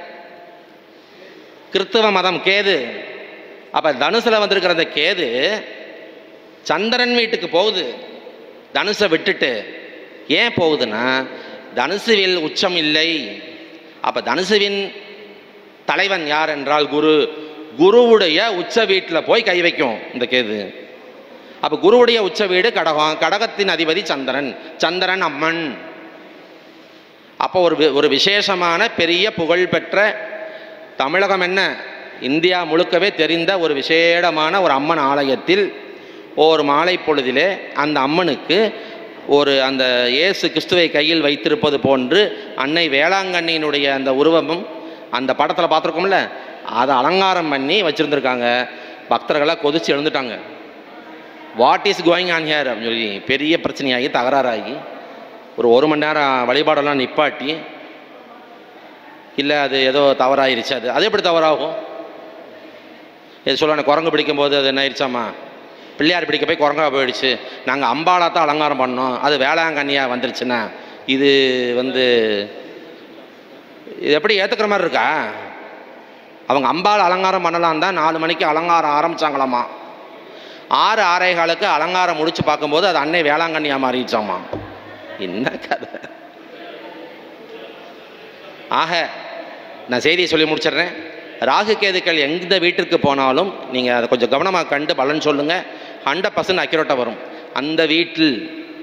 கிறிஸ்தவ மதம் கேது அப்போ தனுசில் வந்திருக்கிற அந்த கேது சந்திரன் வீட்டுக்கு போகுது தனுசை விட்டுட்டு ஏன் போகுதுன்னா தனுசுவில் உச்சம் இல்லை அப்போ தனுசுவின் தலைவன் யார் என்றால் குரு குருவுடைய உச்ச வீட்டில் போய் கை வைக்கும் இந்த கேது அப்போ குருவுடைய உச்ச வீடு கடகம் கடகத்தின் அதிபதி சந்திரன் சந்திரன் அம்மன் அப்போ ஒரு வி- ஒரு விசேஷமான பெரிய புகழ்பெற்ற தமிழகம் என்ன இந்தியா முழுக்கவே தெரிந்த ஒரு விசேடமான ஒரு அம்மன் ஆலயத்தில் ஒரு மாலை பொழுதிலே அந்த அம்மனுக்கு ஒரு அந்த இயேசு கிறிஸ்துவை கையில் வைத்திருப்பது போன்று அன்னை வேளாங்கண்ணியினுடைய அந்த உருவமும் அந்த படத்தில் பார்த்துருக்கோம்ல அதை அலங்காரம் பண்ணி வச்சுருந்துருக்காங்க பக்தர்களாக கொதிச்சு எழுந்துட்டாங்க what is going on here அப்படின்னு சொல்லி பெரிய பிரச்சனையாகி தகராறாகி ஒரு ஒரு மணி நேரம் வழிபாடெல்லாம் நிப்பாட்டி இல்லை அது ஏதோ தவறாயிருச்சு அது அது எப்படி தவறாகும் இது சொல்லுவாங்க குரங்கு பிடிக்கும்போது அது என்ன ஆயிடுச்சாம்மா பிள்ளையார் பிடிக்க போய் குரங்கா போயிடுச்சு நாங்கள் அம்பாலாத்தான் அலங்காரம் பண்ணோம் அது வேளாங்கண்ணியாக வந்துருச்சுன்னா இது வந்து இது எப்படி ஏற்றுக்கிற மாதிரி இருக்கா அவங்க அம்பாள் அலங்காரம் பண்ணலாம் தான் நாலு மணிக்கு அலங்காரம் ஆரம்பிச்சாங்களாமா ஆறு ஆறே காலுக்கு அலங்காரம் முடிச்சு பார்க்கும்போது அது அன்னை வேளாங்கண்ணியாக மாறிடுச்சாமா என்ன கதை ஆக நான் செய்தியை சொல்லி முடிச்சிடுறேன் ராகு கேதுக்கள் எந்த வீட்டிற்கு போனாலும் நீங்கள் அதை கொஞ்சம் கவனமாக கண்டு பலன் சொல்லுங்கள் ஹண்ட்ரட் பர்சன்ட் அக்யூரேட்டாக வரும் அந்த வீட்டில்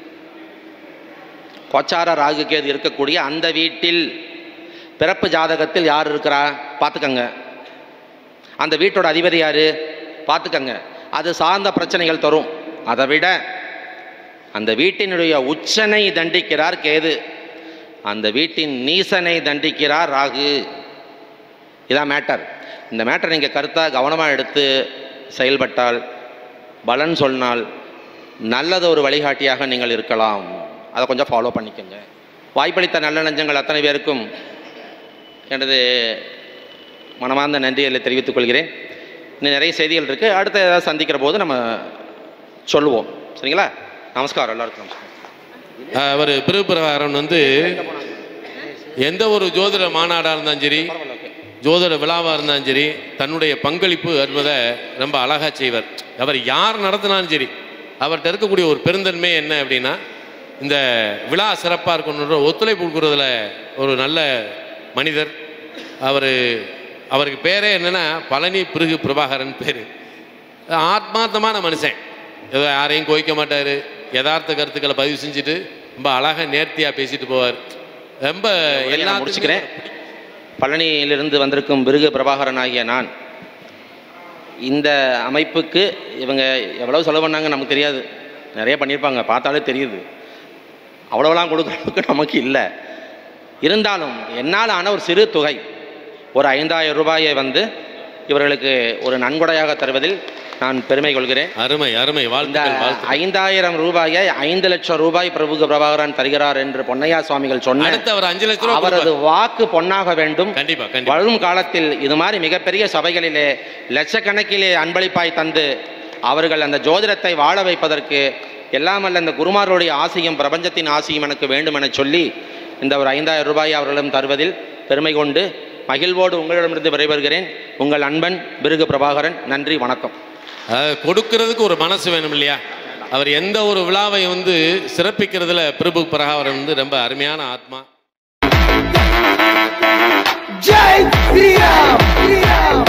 கொச்சார ராகு கேது இருக்கக்கூடிய அந்த வீட்டில் பிறப்பு ஜாதகத்தில் யார் இருக்கிறா பார்த்துக்கங்க அந்த வீட்டோட அதிபதி யாரு பார்த்துக்கங்க அது சார்ந்த பிரச்சனைகள் தரும் அதை விட அந்த வீட்டினுடைய உச்சனை தண்டிக்கிறார் கேது அந்த வீட்டின் நீசனை தண்டிக்கிறார் ராகு இதான் மேட்டர் இந்த மேட்டர் நீங்கள் கருத்தாக கவனமாக எடுத்து செயல்பட்டால் பலன் சொன்னால் நல்லது ஒரு வழிகாட்டியாக நீங்கள் இருக்கலாம் அதை கொஞ்சம் ஃபாலோ பண்ணிக்கோங்க வாய்ப்பளித்த நல்ல நெஞ்சங்கள் அத்தனை பேருக்கும் எனது மனமார்ந்த நன்றிகளை தெரிவித்துக் கொள்கிறேன் இன்னும் நிறைய செய்திகள் இருக்குது அடுத்த ஏதாவது சந்திக்கிற போது நம்ம சொல்லுவோம் சரிங்களா நமஸ்காரம் எல்லாருக்கும் நமஸ்காரம்
அவர் பிறப்பிரகாரம் வந்து எந்த ஒரு ஜோதிட மாநாடாக இருந்தாலும் சரி ஜோதிட விழாவாக இருந்தாலும் சரி தன்னுடைய பங்களிப்பு என்பதை ரொம்ப அழகாக செய்வார் அவர் யார் நடத்தினாலும் சரி அவர்கிட்ட இருக்கக்கூடிய ஒரு பெருந்தன்மை என்ன அப்படின்னா இந்த விழா சிறப்பாக இருக்கணுன்ற ஒத்துழைப்பு கொடுக்குறதுல ஒரு நல்ல மனிதர் அவர் அவருக்கு பேரே என்னன்னா பழனி பிருகு பிரபாகரன் பேர் ஆத்மார்த்தமான மனுஷன் ஏதோ யாரையும் கோய்க்க மாட்டார் யதார்த்த கருத்துக்களை பதிவு செஞ்சுட்டு ரொம்ப அழகாக நேர்த்தியாக பேசிட்டு போவார் ரொம்ப
நான்
எல்லா
முடிச்சுக்கிறேன் பழனியிலிருந்து வந்திருக்கும் பிருகு பிரபாகரன் ஆகிய நான் இந்த அமைப்புக்கு இவங்க எவ்வளோ செலவு பண்ணாங்க நமக்கு தெரியாது நிறைய பண்ணியிருப்பாங்க பார்த்தாலே தெரியுது அவ்வளோலாம் கொடுக்குற அளவுக்கு நமக்கு இல்லை இருந்தாலும் என்னால் ஆன ஒரு சிறு தொகை ஒரு ஐந்தாயிரம் ரூபாயை வந்து இவர்களுக்கு ஒரு நன்கொடையாக தருவதில் நான் பெருமை கொள்கிறேன்
அருமை அருமை
இந்த
வாழ்த்துக்கள் வாழ்த்துக்கள்
ஐந்தாயிரம் ரூபாயை ஐந்து லட்சம் ரூபாய் பிரபு பிரபாகரன் தருகிறார் என்று பொன்னையா சுவாமிகள் சொன்ன
அடுத்து அவர் அஞ்சு லட்ச ரூபா
அவரது
கொடுப்பார்.
வாக்கு பொன்னாக வேண்டும்
கண்டிப்பா கண்டிப்பா
வரும் காலத்தில் இது மாதிரி மிகப்பெரிய சபைகளிலே லட்சக்கணக்கிலே அன்பளிப்பாய் தந்து அவர்கள் அந்த ஜோதிடத்தை வாழ வைப்பதற்கு எல்லாம் அல்ல அந்த குருமார்களுடைய ஆசையும் பிரபஞ்சத்தின் ஆசையும் எனக்கு வேண்டும் என சொல்லி இந்த ஒரு ஐந்தாயிரம் ரூபாயை அவர்களிடம் தருவதில் பெருமை கொண்டு மகிழ்வோடு உங்களிடமிருந்து விடைபெறுகிறேன் உங்கள் அன்பன் பிருகு பிரபாகரன் நன்றி வணக்கம்
அஹ், கொடுக்கிறதுக்கு ஒரு மனசு வேணும் இல்லையா அவர் எந்த ஒரு விழாவை வந்து சிறப்பிக்கிறதுல பிரபு பிரகாவரன் வந்து ரொம்ப அருமையான ஆத்மா
ஜெய் ஸ்ரீராம் ஸ்ரீராம்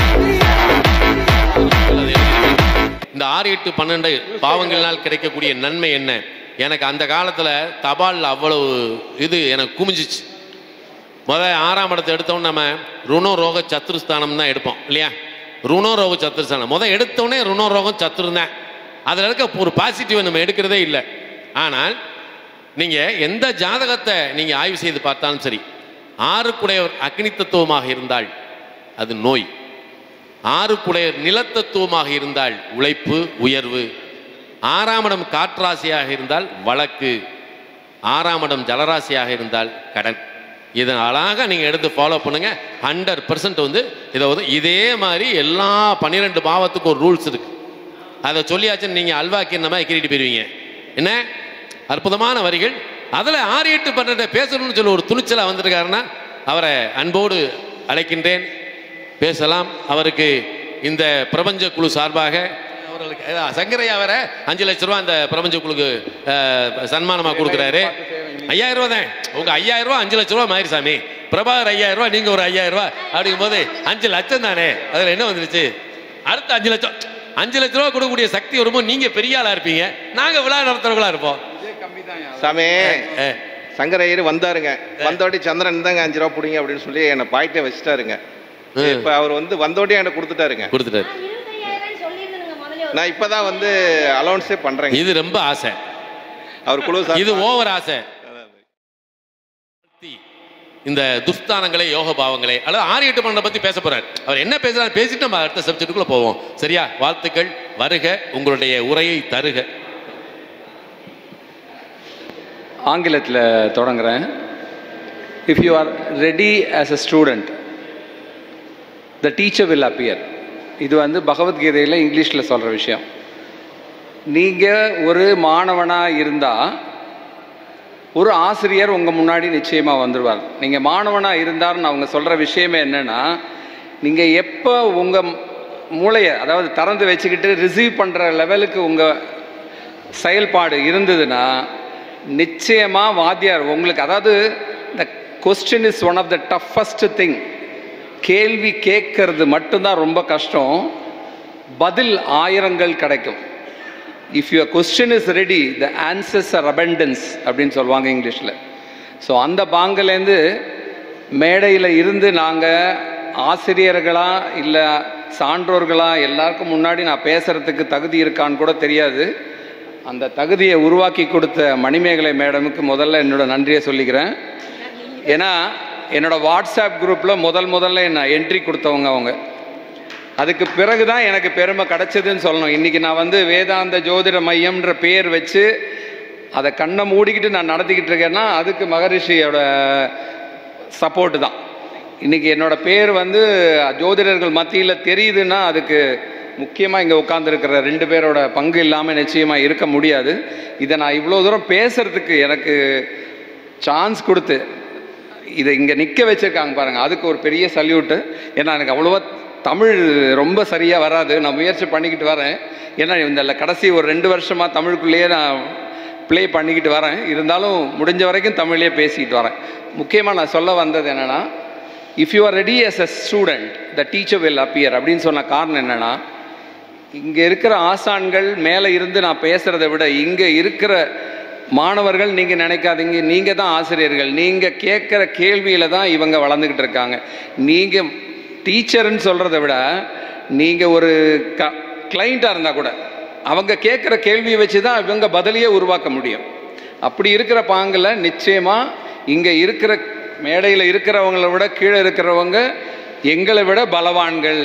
இந்த ஆறு எட்டு பன்னெண்டு பாவங்களினால் கிடைக்கக்கூடிய நன்மை என்ன எனக்கு அந்த காலத்தில் தபாலில் அவ்வளவு இது எனக்கு குமிஞ்சிச்சு முத ஆறாம் இடத்தை எடுத்தோம் நம்ம ருணோ ரோக சத்துருஸ்தானம் தான் எடுப்போம் இல்லையா ருணோ ரோக சத்துருஸ்தானம் முத எடுத்தோடனே ருணோ ரோகம் சத்துரு தான் அதில் இருக்க ஒரு பாசிட்டிவ் நம்ம எடுக்கிறதே இல்லை ஆனால் நீங்கள் எந்த ஜாதகத்தை நீங்கள் ஆய்வு செய்து பார்த்தாலும் சரி ஆறுக்குடையவர் அக்னி தத்துவமாக இருந்தால் அது நோய் ஆறுக்குடைய நிலத்தத்துவமாக இருந்தால் உழைப்பு உயர்வு ஆறாம் இடம் காற்றாசியாக இருந்தால் வழக்கு ஆறாம் இடம் ஜலராசியாக இருந்தால் கடன் இதை அழகாக நீங்கள் எடுத்து ஃபாலோ பண்ணுங்க ஹண்ட்ரட் பர்சன்ட் வந்து இதை வந்து இதே மாதிரி எல்லா பன்னிரெண்டு பாவத்துக்கும் ஒரு ரூல்ஸ் இருக்கு அதை சொல்லியாச்சுன்னு நீங்கள் அல்வாக்கு என்ன மாதிரி கிரிட்டு போயிருவீங்க என்ன அற்புதமான வரிகள் அதில் ஆறு எட்டு பன்னெண்டு பேசணும்னு சொல்லி ஒரு துணிச்சலாக வந்திருக்காருன்னா அவரை அன்போடு அழைக்கின்றேன் பேசலாம் அவருக்கு இந்த பிரபஞ்ச குழு சார்பாக அவர்களுக்கு அஹ், சங்கரையா வேற அஞ்சு லட்ச ரூபா அந்த பிரபஞ்ச குழுக்கு அஹ், சன்மானமா கொடுக்குறாரு ஐயாயிரம் ரூபா தான் உங்க ஐயாயிரம் ரூபா அஞ்சு லட்ச ரூபா மாதிரி சாமி பிரபாகர் ஐயாயிரம் ரூபா நீங்க ஒரு ஐயாயிரம் ரூபா அப்படிங்கும் போது அஞ்சு லட்சம் தானே அதுல என்ன வந்துருச்சு அடுத்த அஞ்சு லட்சம் அஞ்சு லட்ச ரூபா கொடுக்கக்கூடிய சக்தி வரும்போது நீங்க பெரிய ஆளா இருப்பீங்க நாங்க விழா நடத்துறவங்களா இருப்போம்
சாமி
அஹ்,
சங்கரையர் வந்தாருங்க வந்தோட்டி சந்திரன் தாங்க அஞ்சு ரூபா பிடிங்க அப்படின்னு சொல்லி என்னை பாயிட்டே வச்சுட்டாருங்க
ம்.
இப்ப அவர் வந்து வந்தோட்டி என்கிட்ட கொடுத்துட்டாருங்க
கொடுத்துட்டாரு
நான் இப்பதான் வந்து அலௌன்ஸே பண்றேங்க
இது ரொம்ப ஆசை
அவர் குழு
இது
சார்பா-
ஓவர் ஆசை இந்த துஸ்தானங்களே யோக பாவங்களே அல்லது ஆறு எட்டு பன்னெண்டை பத்தி பேச போறார் அவர் என்ன பேசுறாரு பேசிட்டு நம்ம அடுத்த சப்ஜெக்டுக்குள்ள போவோம் சரியா வாழ்த்துக்கள் வருக உங்களுடைய உரையை தருக
ஆங்கிலத்தில் தொடங்குறேன் if you are ready as a student the teacher will appear இது வந்து பகவத்கீதையில் இங்கிலீஷில் சொல்கிற விஷயம் நீங்கள் ஒரு மாணவனாக இருந்தால் ஒரு ஆசிரியர் உங்கள் முன்னாடி நிச்சயமாக வந்துடுவார் நீங்கள் மாணவனாக இருந்தார்னு அவங்க சொல்கிற விஷயமே என்னென்னா நீங்கள் எப்போ உங்கள் மூளையை அதாவது திறந்து வச்சுக்கிட்டு ரிசீவ் பண்ணுற லெவலுக்கு உங்கள் செயல்பாடு இருந்ததுன்னா நிச்சயமாக வாத்தியார் உங்களுக்கு அதாவது இந்த question is one of the toughest thing கேள்வி கேட்கறது மட்டும்தான் ரொம்ப கஷ்டம் பதில் ஆயிரங்கள் கிடைக்கும் if your question is ready the answers are abundance அப்படின்னு சொல்லுவாங்க இங்கிலீஷில் ஸோ அந்த பாங்கிலேருந்து மேடையில் இருந்து நாங்கள் ஆசிரியர்களா இல்லை சான்றோர்களா எல்லாருக்கும் முன்னாடி நான் பேசுகிறதுக்கு தகுதி இருக்கான்னு கூட தெரியாது அந்த தகுதியை உருவாக்கி கொடுத்த மணிமேகலை மேடமுக்கு முதல்ல என்னோட நன்றியை சொல்லிக்கிறேன் ஏன்னா என்னோட வாட்ஸ்அப் குரூப்பில் முதல் முதல்ல என்ன என்ட்ரி கொடுத்தவங்க அவங்க அதுக்கு பிறகு தான் எனக்கு பெருமை கிடைச்சதுன்னு சொல்லணும் இன்றைக்கி நான் வந்து வேதாந்த ஜோதிட மையம்ன்ற பேர் வச்சு அதை கண்ணை மூடிக்கிட்டு நான் நடத்திக்கிட்டு இருக்கேன்னா அதுக்கு மகரிஷியோட சப்போர்ட்டு தான் இன்றைக்கி என்னோட பேர் வந்து ஜோதிடர்கள் மத்தியில் தெரியுதுன்னா அதுக்கு முக்கியமாக இங்கே உட்காந்துருக்கிற ரெண்டு பேரோட பங்கு இல்லாமல் நிச்சயமாக இருக்க முடியாது இதை நான் இவ்வளோ தூரம் பேசுறதுக்கு எனக்கு சான்ஸ் கொடுத்து இதை இங்கே நிற்க வச்சிருக்காங்க பாருங்கள் அதுக்கு ஒரு பெரிய சல்யூட்டு ஏன்னா எனக்கு அவ்வளோவா தமிழ் ரொம்ப சரியாக வராது நான் முயற்சி பண்ணிக்கிட்டு வரேன் ஏன்னா இந்த கடைசி ஒரு ரெண்டு வருஷமாக தமிழுக்குள்ளேயே நான் ப்ளே பண்ணிக்கிட்டு வரேன் இருந்தாலும் முடிஞ்ச வரைக்கும் தமிழ்லேயே பேசிக்கிட்டு வரேன் முக்கியமாக நான் சொல்ல வந்தது என்னென்னா if you are ready as a student the teacher will appear அப்படின்னு சொன்ன காரணம் என்னென்னா இங்கே இருக்கிற ஆசான்கள் மேலே இருந்து நான் பேசுகிறத விட இங்கே இருக்கிற மாணவர்கள் நீங்கள் நினைக்காதீங்க நீங்கள் தான் ஆசிரியர்கள் நீங்கள் கேட்குற கேள்வியில் தான் இவங்க வளர்ந்துக்கிட்டு இருக்காங்க நீங்கள் டீச்சர்னு சொல்கிறத விட நீங்கள் ஒரு க கிளைண்ட்டாக இருந்தால் கூட அவங்க கேட்குற கேள்வியை வச்சு தான் இவங்க பதிலையே உருவாக்க முடியும் அப்படி இருக்கிற பாங்கில் நிச்சயமாக இங்கே இருக்கிற மேடையில் இருக்கிறவங்கள விட கீழே இருக்கிறவங்க எங்களை விட பலவான்கள்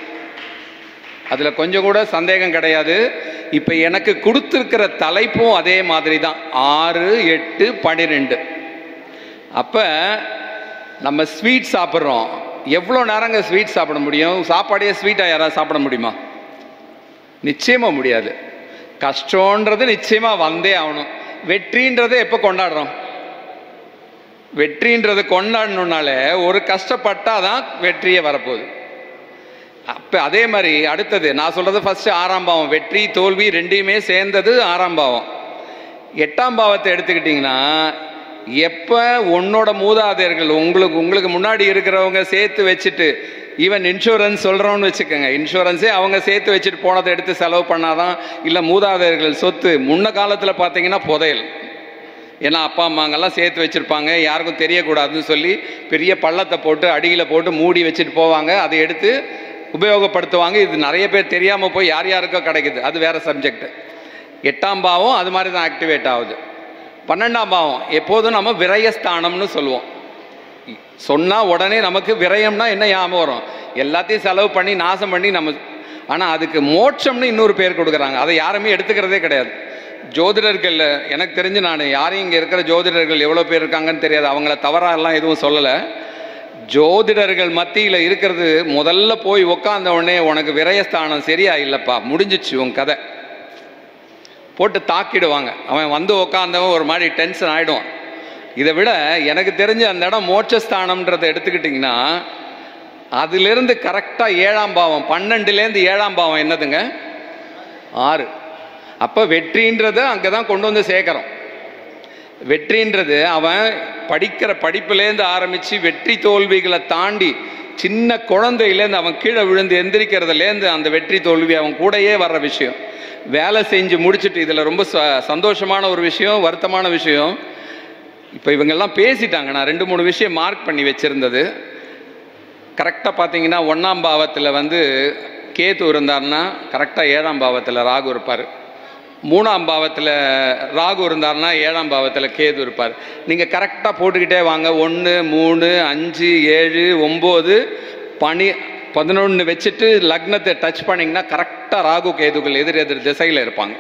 அதில் கொஞ்சம் கூட சந்தேகம் கிடையாது இப்போ எனக்கு கொடுத்துருக்கிற தலைப்பும் அதே மாதிரி தான் ஆறு எட்டு பன்னிரெண்டு அப்போ நம்ம ஸ்வீட் சாப்பிட்றோம் எவ்வளோ நேரங்க ஸ்வீட் சாப்பிட முடியும் சாப்பாடையே ஸ்வீட்டாக யாராவது சாப்பிட முடியுமா நிச்சயமாக முடியாது கஷ்டன்றது நிச்சயமாக வந்தே ஆகணும் வெற்றின்றதை எப்போ கொண்டாடுறோம் வெற்றின்றது கொண்டாடணுன்னாலே ஒரு கஷ்டப்பட்டாதான் வெற்றியே வரப்போகுது அப்போ அதே மாதிரி அடுத்தது நான் சொல்றது ஃபர்ஸ்ட் ஆறாம் பாவம் வெற்றி தோல்வி ரெண்டையுமே சேர்ந்தது ஆறாம் பாவம் எட்டாம் பாவத்தை எடுத்துக்கிட்டிங்கன்னா எப்போ உன்னோட மூதாதையர்கள் உங்களுக்கு உங்களுக்கு முன்னாடி இருக்கிறவங்க சேர்த்து வச்சுட்டு ஈவன் இன்சூரன்ஸ் சொல்கிறோன்னு வச்சுக்கோங்க இன்சூரன்ஸே அவங்க சேர்த்து வச்சுட்டு போனதை எடுத்து செலவு பண்ணாதான் இல்லை மூதாதையர்கள் சொத்து முன்ன காலத்தில் பார்த்தீங்கன்னா புதையல் ஏன்னா அப்பா அம்மாங்கெல்லாம் சேர்த்து வச்சுருப்பாங்க யாருக்கும் தெரியக்கூடாதுன்னு சொல்லி பெரிய பள்ளத்தை போட்டு அடியில் போட்டு மூடி வச்சுட்டு போவாங்க அதை எடுத்து உபயோகப்படுத்துவாங்க இது நிறைய பேர் தெரியாமல் போய் யார் யாருக்கோ கிடைக்குது அது வேற சப்ஜெக்ட் எட்டாம் பாவம் அது மாதிரி தான் ஆக்டிவேட் ஆகுது பன்னெண்டாம் பாவம் எப்போதும் நம்ம விரயஸ்தானம்னு சொல்லுவோம் சொன்னால் உடனே நமக்கு விரயம்னா என்ன ஞாபகம் வரும் எல்லாத்தையும் செலவு பண்ணி நாசம் பண்ணி நம்ம ஆனால் அதுக்கு மோட்சம்னு இன்னொரு பேர் கொடுக்குறாங்க அதை யாருமே எடுத்துக்கிறதே கிடையாது ஜோதிடர்கள் எனக்கு தெரிஞ்சு நான் யாரையும் இங்கே இருக்கிற ஜோதிடர்கள் எவ்வளோ பேர் இருக்காங்கன்னு தெரியாது அவங்கள தவறாலாம் எதுவும் சொல்லலை ஜோதிடர்கள் மத்தியில் இருக்கிறது முதல்ல போய் உக்காந்த உடனே உனக்கு விரயஸ்தானம் சரியா இல்லைப்பா முடிஞ்சிச்சு உன் கதை போட்டு தாக்கிடுவாங்க அவன் வந்து உக்காந்தவன் ஒரு மாதிரி டென்ஷன் ஆகிடுவான் இதை விட எனக்கு தெரிஞ்ச அந்த இடம் மோட்சஸ்தானம்ன்றதை எடுத்துக்கிட்டிங்கன்னா அதிலிருந்து கரெக்டாக ஏழாம் பாவம் பன்னெண்டுலேருந்து ஏழாம் பாவம் என்னதுங்க ஆறு அப்போ வெற்றின்றதை அங்கே தான் கொண்டு வந்து சேர்க்குறோம் வெற்றின்றது அவன் படிக்கிற படிப்புலேருந்து ஆரம்பித்து வெற்றி தோல்விகளை தாண்டி சின்ன குழந்தையிலேருந்து அவன் கீழே விழுந்து எந்திரிக்கிறதுலேருந்து அந்த வெற்றி தோல்வி அவன் கூடயே வர்ற விஷயம் வேலை செஞ்சு முடிச்சுட்டு இதில் ரொம்ப ச சந்தோஷமான ஒரு விஷயம் வருத்தமான விஷயம் இப்போ இவங்கெல்லாம் பேசிட்டாங்க நான் ரெண்டு மூணு விஷயம் மார்க் பண்ணி வச்சுருந்தது கரெக்டாக பார்த்தீங்கன்னா ஒன்றாம் பாவத்தில் வந்து கேது இருந்தார்னா கரெக்டாக ஏழாம் பாவத்தில் ராகு இருப்பார் மூணாம் பாவத்தில் ராகு இருந்தார்னா ஏழாம் பாவத்தில் கேது இருப்பார் நீங்கள் கரெக்டாக போட்டுக்கிட்டே வாங்க ஒன்று மூணு அஞ்சு ஏழு ஒம்பது பனி பதினொன்று வச்சுட்டு லக்னத்தை டச் பண்ணிங்கன்னா கரெக்டாக ராகு கேதுகள் எதிர் எதிர் திசையில் இருப்பாங்க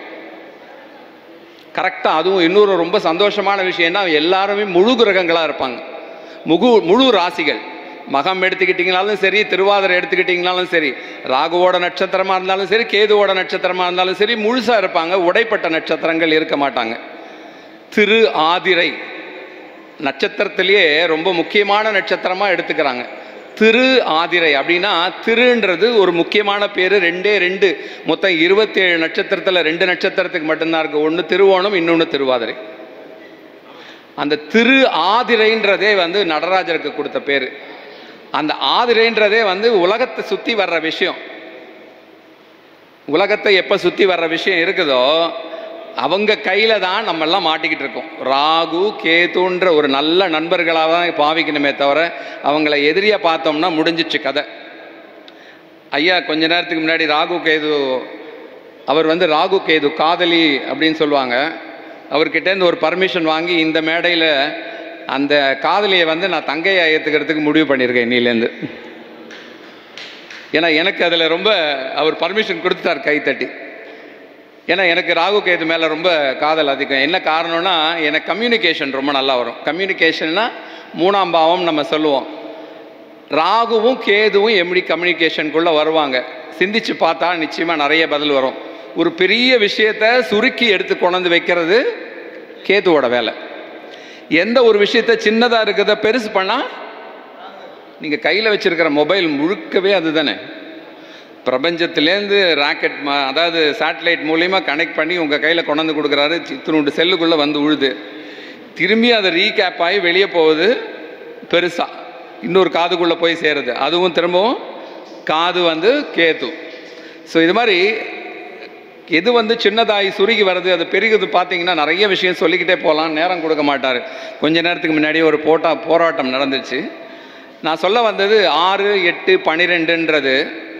கரெக்டாக அதுவும் இன்னொரு ரொம்ப சந்தோஷமான விஷயம்னா எல்லாருமே முழு கிரகங்களாக இருப்பாங்க முழு முழு ராசிகள் மகம் எடுத்துக்கிட்டீங்கனாலும் சரி திருவாதிரை எடுத்துக்கிட்டீங்கனாலும் சரி ராகுவோட நட்சத்திரமா இருந்தாலும் சரி கேதுவோட நட்சத்திரமா இருந்தாலும் சரி முழுசா இருப்பாங்க உடைப்பட்ட நட்சத்திரங்கள் இருக்க மாட்டாங்க திரு ஆதிரை நட்சத்திரத்திலேயே ரொம்ப முக்கியமான நட்சத்திரமா எடுத்துக்கிறாங்க திரு ஆதிரை அப்படின்னா திருன்றது ஒரு முக்கியமான பேரு ரெண்டே ரெண்டு மொத்தம் இருபத்தேழு நட்சத்திரத்துல ரெண்டு நட்சத்திரத்துக்கு மட்டும்தான் இருக்கு ஒன்று திருவோணம் இன்னொன்று திருவாதிரை அந்த திரு ஆதிரைன்றதே வந்து நடராஜருக்கு கொடுத்த பேரு அந்த ஆதிரைன்றதே வந்து உலகத்தை சுத்தி வர்ற விஷயம் உலகத்தை எப்ப சுத்தி வர்ற விஷயம் இருக்குதோ அவங்க கையில தான் நம்ம எல்லாம் மாட்டிக்கிட்டு இருக்கோம் ராகு கேதுன்ற ஒரு நல்ல நண்பர்களாக தான் பாவிக்கணுமே தவிர அவங்கள எதிரியா பார்த்தோம்னா முடிஞ்சிச்சு கதை ஐயா கொஞ்ச நேரத்துக்கு முன்னாடி ராகு கேது அவர் வந்து ராகு கேது காதலி அப்படின்னு சொல்லுவாங்க அவர்கிட்டேருந்து ஒரு பர்மிஷன் வாங்கி இந்த மேடையில் அந்த காதலியை வந்து நான் தங்கையை ஏற்றுக்கிறதுக்கு முடிவு பண்ணியிருக்கேன் இன்னிலேருந்து ஏன்னா எனக்கு அதில் ரொம்ப அவர் பர்மிஷன் கொடுத்துட்டார் கை தட்டி ஏன்னா எனக்கு ராகு கேது மேலே ரொம்ப காதல் அதிகம் என்ன காரணம்னா எனக்கு கம்யூனிகேஷன் ரொம்ப நல்லா வரும் கம்யூனிகேஷன்னா மூணாம் பாவம் நம்ம சொல்லுவோம் ராகுவும் கேதுவும் எப்படி கம்யூனிகேஷனுக்குள்ளே வருவாங்க சிந்திச்சு பார்த்தா நிச்சயமாக நிறைய பதில் வரும் ஒரு பெரிய விஷயத்த சுருக்கி எடுத்து கொண்டாந்து வைக்கிறது கேதுவோட வேலை எந்த ஒரு விஷயத்த சின்னதாக இருக்கிறத பெருசு பண்ணால் நீங்கள் கையில் வச்சிருக்கிற மொபைல் முழுக்கவே அதுதானே பிரபஞ்சத்திலேருந்து ராக்கெட் அதாவது சேட்டலைட் மூலியமா கனெக்ட் பண்ணி உங்கள் கையில் கொண்டாந்து கொடுக்குறாரு இத்தினோண்டு செல்லுக்குள்ளே வந்து உழுது திரும்பி அதை ரீகேப் ஆகி வெளியே போகுது பெருசாக இன்னொரு காதுக்குள்ளே போய் சேருது அதுவும் திரும்பவும் காது வந்து கேத்து ஸோ இது மாதிரி எது வந்து சின்னதாகி சுருகி வருது அது பெருகுது பார்த்தீங்கன்னா நிறைய விஷயம் சொல்லிக்கிட்டே போகலாம் நேரம் கொடுக்க மாட்டார் கொஞ்ச நேரத்துக்கு முன்னாடி ஒரு போட்டா போராட்டம் நடந்துச்சு நான் சொல்ல வந்தது ஆறு எட்டு பன்னிரெண்டுன்றது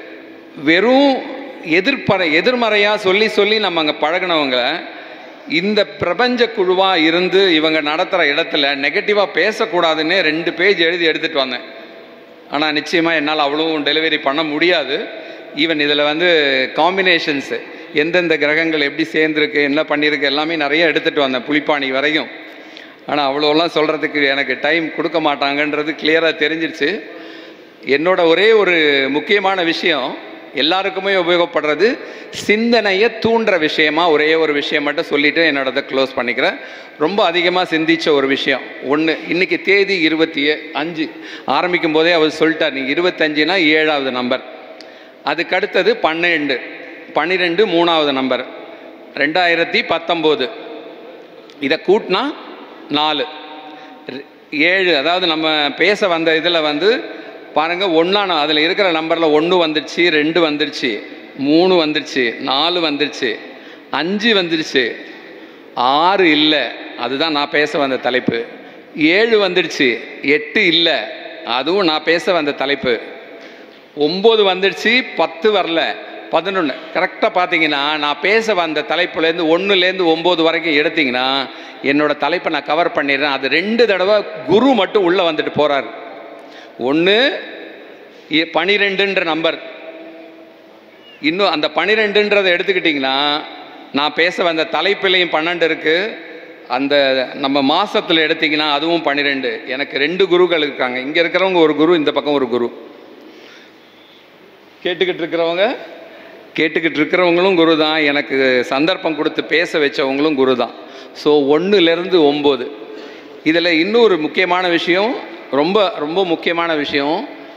வெறும் எதிர்ப்பறை எதிர்மறையாக சொல்லி சொல்லி நம்ம அங்கே பழகினவங்க இந்த பிரபஞ்ச குழுவாக இருந்து இவங்க நடத்துகிற இடத்துல நெகட்டிவாக பேசக்கூடாதுன்னு ரெண்டு பேஜ் எழுதி எடுத்துகிட்டு வந்தேன் ஆனால் நிச்சயமாக என்னால் அவ்வளவும் டெலிவரி பண்ண முடியாது ஈவன் இதில் வந்து காம்பினேஷன்ஸு எந்தெந்த கிரகங்கள் எப்படி சேர்ந்துருக்கு என்ன பண்ணியிருக்கு எல்லாமே நிறைய எடுத்துகிட்டு வந்தேன் புலிப்பாணி வரையும் ஆனால் அவ்வளோலாம் சொல்கிறதுக்கு எனக்கு டைம் கொடுக்க மாட்டாங்கன்றது கிளியராக தெரிஞ்சிருச்சு என்னோட ஒரே ஒரு முக்கியமான விஷயம் எல்லாருக்குமே உபயோகப்படுறது சிந்தனையை தூண்டுற விஷயமா ஒரே ஒரு விஷயம் மட்டும் சொல்லிட்டு என்னோடதை க்ளோஸ் பண்ணிக்கிறேன் ரொம்ப அதிகமாக சிந்திச்ச ஒரு விஷயம் ஒன்று இன்னைக்கு தேதி இருபத்தி அஞ்சு ஆரம்பிக்கும் போதே அவர் சொல்லிட்டார் நீங்கள் இருபத்தஞ்சுனா ஏழாவது நம்பர் அதுக்கு அடுத்தது பன்னெண்டு பன்னிரெண்டு மூணாவது நம்பர் ரெண்டாயிரத்தி பத்தொம்போது இதை கூட்டினா நாலு ரெ- ஏழு அதாவது நம்ம பேச வந்த இதில் வந்து பாருங்க ஒன்றா அதில் இருக்கிற நம்பரில் ஒன்று வந்துடுச்சு ரெண்டு வந்துடுச்சு மூணு வந்துடுச்சு நாலு வந்துடுச்சு அஞ்சு வந்துடுச்சு ஆறு இல்லை அதுதான் நான் பேச வந்த தலைப்பு ஏழு வந்துடுச்சு எட்டு இல்லை அதுவும் நான் பேச வந்த தலைப்பு ஒம்பது வந்துடுச்சு பத்து வரல பதினொன்று கரெக்டாக பார்த்தீங்கன்னா நான் பேச வந்த தலைப்புலேருந்து ஒன்றுலேருந்து ஒம்பது வரைக்கும் எடுத்தீங்கன்னா என்னோட தலைப்பை நான் கவர் பண்ணிடுறேன் அது ரெண்டு தடவை குரு மட்டும் உள்ளே வந்துட்டு போகிறார் ஒன்று பனிரெண்டுன்ற நம்பர் இன்னும் அந்த பனிரெண்டுன்றதை எடுத்துக்கிட்டிங்கன்னா நான் பேச வந்த தலைப்பிலையும் பன்னெண்டு இருக்குது அந்த நம்ம மாசத்துல எடுத்தீங்கன்னா அதுவும் பன்னிரெண்டு எனக்கு ரெண்டு குருக்கள் இருக்காங்க இங்கே இருக்கிறவங்க ஒரு குரு இந்த பக்கம் ஒரு குரு கேட்டுக்கிட்டு இருக்கிறவங்க கேட்டுக்கிட்டு இருக்கிறவங்களும் குரு தான் எனக்கு சந்தர்ப்பம் கொடுத்து பேச வச்சவங்களும் குரு தான் ஸோ ஒன்றுலேருந்து ஒம்பது இதில் இன்னொரு முக்கியமான விஷயம் ரொம்ப ரொம்ப முக்கியமான விஷயம்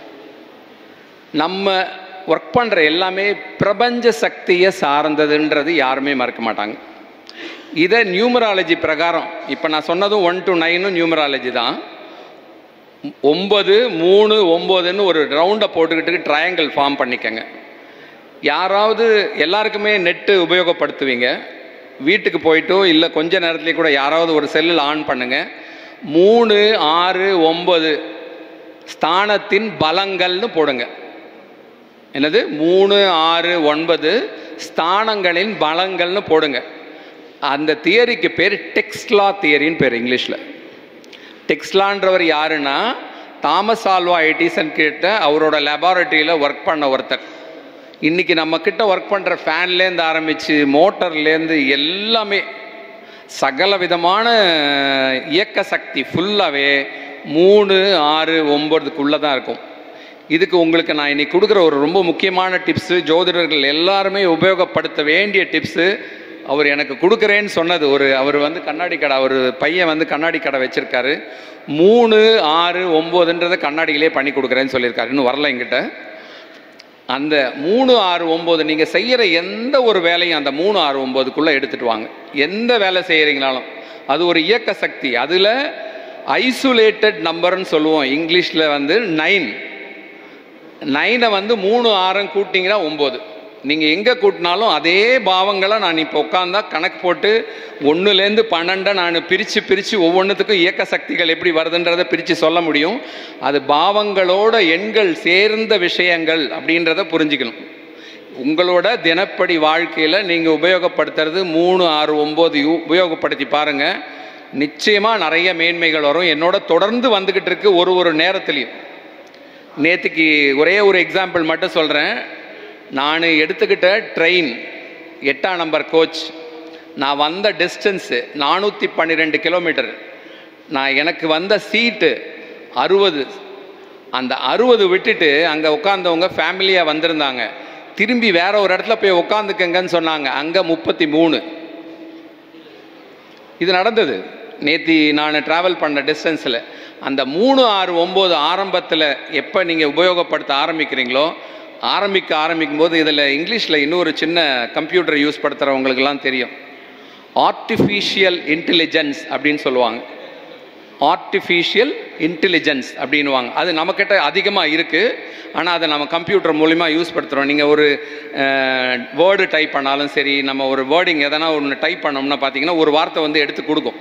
நம்ம ஒர்க் பண்ணுற எல்லாமே பிரபஞ்ச சக்தியை சார்ந்ததுன்றது யாருமே மறக்க மாட்டாங்க இதை நியூமராலஜி பிரகாரம் இப்போ நான் சொன்னதும் ஒன் டு நைனும் நியூமராலஜி தான் ஒம்பது மூணு ஒம்போதுன்னு ஒரு ரவுண்டை போட்டுக்கிட்டு ட்ரையாங்கிள் ஃபார்ம் பண்ணிக்கங்க யாராவது எல்லாருக்குமே நெட்டு உபயோகப்படுத்துவீங்க வீட்டுக்கு போயிட்டோ இல்லை கொஞ்ச நேரத்துலேயே கூட யாராவது ஒரு செல்லில் ஆன் பண்ணுங்க மூணு ஆறு ஒம்பது ஸ்தானத்தின் பலங்கள்னு போடுங்க என்னது மூணு ஆறு ஒன்பது ஸ்தானங்களின் பலங்கள்னு போடுங்க அந்த தியரிக்கு பேர் டெக்ஸ்ட்லா தியரின்னு பேர் இங்கிலீஷில் டெக்ஸ்லான்றவர் யாருன்னா தாமஸ் ஆல்வா எடிசன் கிட்ட அவரோட லெபார்ட்டரியில் ஒர்க் பண்ண ஒருத்தர் இன்னைக்கு நம்ம கிட்ட ஒர்க் பண்ணுற ஃபேன்லேருந்து ஆரம்பித்து மோட்டர்லேருந்து எல்லாமே சகல விதமான இயக்க சக்தி ஃபுல்லாகவே மூணு ஆறு ஒம்பதுக்குள்ளே தான் இருக்கும் இதுக்கு உங்களுக்கு நான் இன்னைக்கு கொடுக்குற ஒரு ரொம்ப முக்கியமான டிப்ஸு ஜோதிடர்கள் எல்லாருமே உபயோகப்படுத்த வேண்டிய டிப்ஸு அவர் எனக்கு கொடுக்குறேன்னு சொன்னது ஒரு அவர் வந்து கண்ணாடி கடை அவர் பையன் வந்து கண்ணாடி கடை வச்சிருக்காரு மூணு ஆறு ஒம்போதுன்றதை கண்ணாடியிலே பண்ணி கொடுக்குறேன்னு சொல்லியிருக்காரு இன்னும் வரல என்கிட்ட அந்த மூணு ஆறு ஒம்பது நீங்கள் செய்கிற எந்த ஒரு வேலையும் அந்த மூணு ஆறு ஒம்போதுக்குள்ளே எடுத்துட்டு வாங்க எந்த வேலை செய்கிறீங்கனாலும் அது ஒரு இயக்க சக்தி அதில் ஐசோலேட்டட் நம்பர்னு சொல்லுவோம் இங்கிலீஷில் வந்து நைன் நைனை வந்து மூணு ஆறும் கூட்டிங்கன்னா ஒம்பது நீங்கள் எங்கே கூட்டினாலும் அதே பாவங்களை நான் இப்போ உட்காந்தா கணக்கு போட்டு ஒன்றுலேருந்து பன்னெண்டை நான் பிரித்து பிரித்து ஒவ்வொன்றுத்துக்கும் இயக்க சக்திகள் எப்படி வருதுன்றதை பிரித்து சொல்ல முடியும் அது பாவங்களோட எண்கள் சேர்ந்த விஷயங்கள் அப்படின்றத புரிஞ்சுக்கணும் உங்களோட தினப்படி வாழ்க்கையில் நீங்கள் உபயோகப்படுத்துறது மூணு ஆறு ஒம்பது யூ- உபயோகப்படுத்தி பாருங்கள் நிச்சயமாக நிறைய மேன்மைகள் வரும் என்னோட தொடர்ந்து வந்துக்கிட்டு இருக்கு ஒரு ஒரு நேரத்துலையும் நேற்றுக்கு ஒரே ஒரு எக்ஸாம்பிள் மட்டும் சொல்கிறேன் நான் எடுத்துக்கிட்ட ட்ரெயின் எட்டாம் நம்பர் கோச் நான் வந்த டிஸ்டன்ஸு நானூற்றி பன்னிரெண்டு கிலோமீட்டர் நான் எனக்கு வந்த சீட்டு அறுபது அந்த அறுபது விட்டுட்டு அங்கே உட்காந்தவங்க ஃபேமிலியாக வந்திருந்தாங்க திரும்பி வேற ஒரு இடத்துல போய் உட்காந்துக்கங்கன்னு சொன்னாங்க அங்கே முப்பத்தி மூணு இது நடந்தது நேத்தி நான் ட்ராவல் பண்ண டிஸ்டன்ஸில் அந்த மூணு ஆறு ஒம்பது ஆரம்பத்தில் எப்போ நீங்கள் உபயோகப்படுத்த ஆரம்பிக்கிறீங்களோ ஆரம்பிக்க ஆரம்பிக்கும் போது இதில் இங்கிலீஷில் இன்னொரு சின்ன கம்ப்யூட்டர் யூஸ் படுத்துகிறவங்களுக்கெல்லாம் தெரியும் ஆர்டிஃபிஷியல் இன்டெலிஜென்ஸ் அப்படின்னு சொல்லுவாங்க ஆர்டிஃபிஷியல் இன்டெலிஜென்ஸ் அப்படின்வாங்க அது நம்மக்கிட்ட அதிகமாக இருக்குது ஆனால் அதை நம்ம கம்ப்யூட்டர் மூலிமா யூஸ் படுத்துகிறோம் நீங்கள் ஒரு வேர்டு டைப் பண்ணாலும் சரி நம்ம ஒரு வேர்டிங் எதனா ஒன்று டைப் பண்ணோம்னா பார்த்தீங்கன்னா ஒரு வார்த்தை வந்து எடுத்து கொடுக்கும்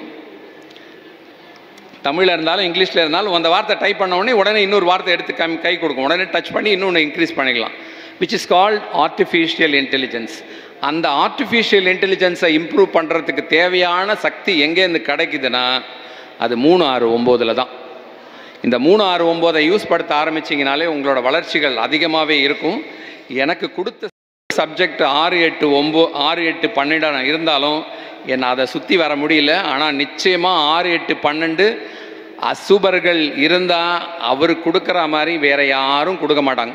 தமிழில் இருந்தாலும் இங்கிலீஷில் இருந்தாலும் அந்த வார்த்தை டைப் பண்ண உடனே உடனே இன்னொரு வார்த்தை எடுத்து கம் கை கொடுக்கும் உடனே டச் பண்ணி இன்னொன்று இன்க்ரீஸ் பண்ணிக்கலாம் which is called artificial intelligence அந்த ஆர்டிஃபிஷியல் இன்டெலிஜென்ஸை இம்ப்ரூவ் பண்ணுறதுக்கு தேவையான சக்தி எங்கேருந்து கிடைக்குதுன்னா அது மூணு ஆறு ஒம்போதில் தான் இந்த மூணு ஆறு ஒம்போதை யூஸ் படுத்த ஆரம்பிச்சிங்கனாலே உங்களோட வளர்ச்சிகள் அதிகமாகவே இருக்கும் எனக்கு கொடுத்த சப்ஜெக்ட் ஆறு எட்டு ஒம்போ ஆறு எட்டு பன்னெண்டு இருந்தாலும் என்னை அதை சுற்றி வர முடியல ஆனால் நிச்சயமாக ஆறு எட்டு பன்னெண்டு அசுபர்கள் இருந்தால் அவர் கொடுக்குற மாதிரி வேற யாரும் கொடுக்க மாட்டாங்க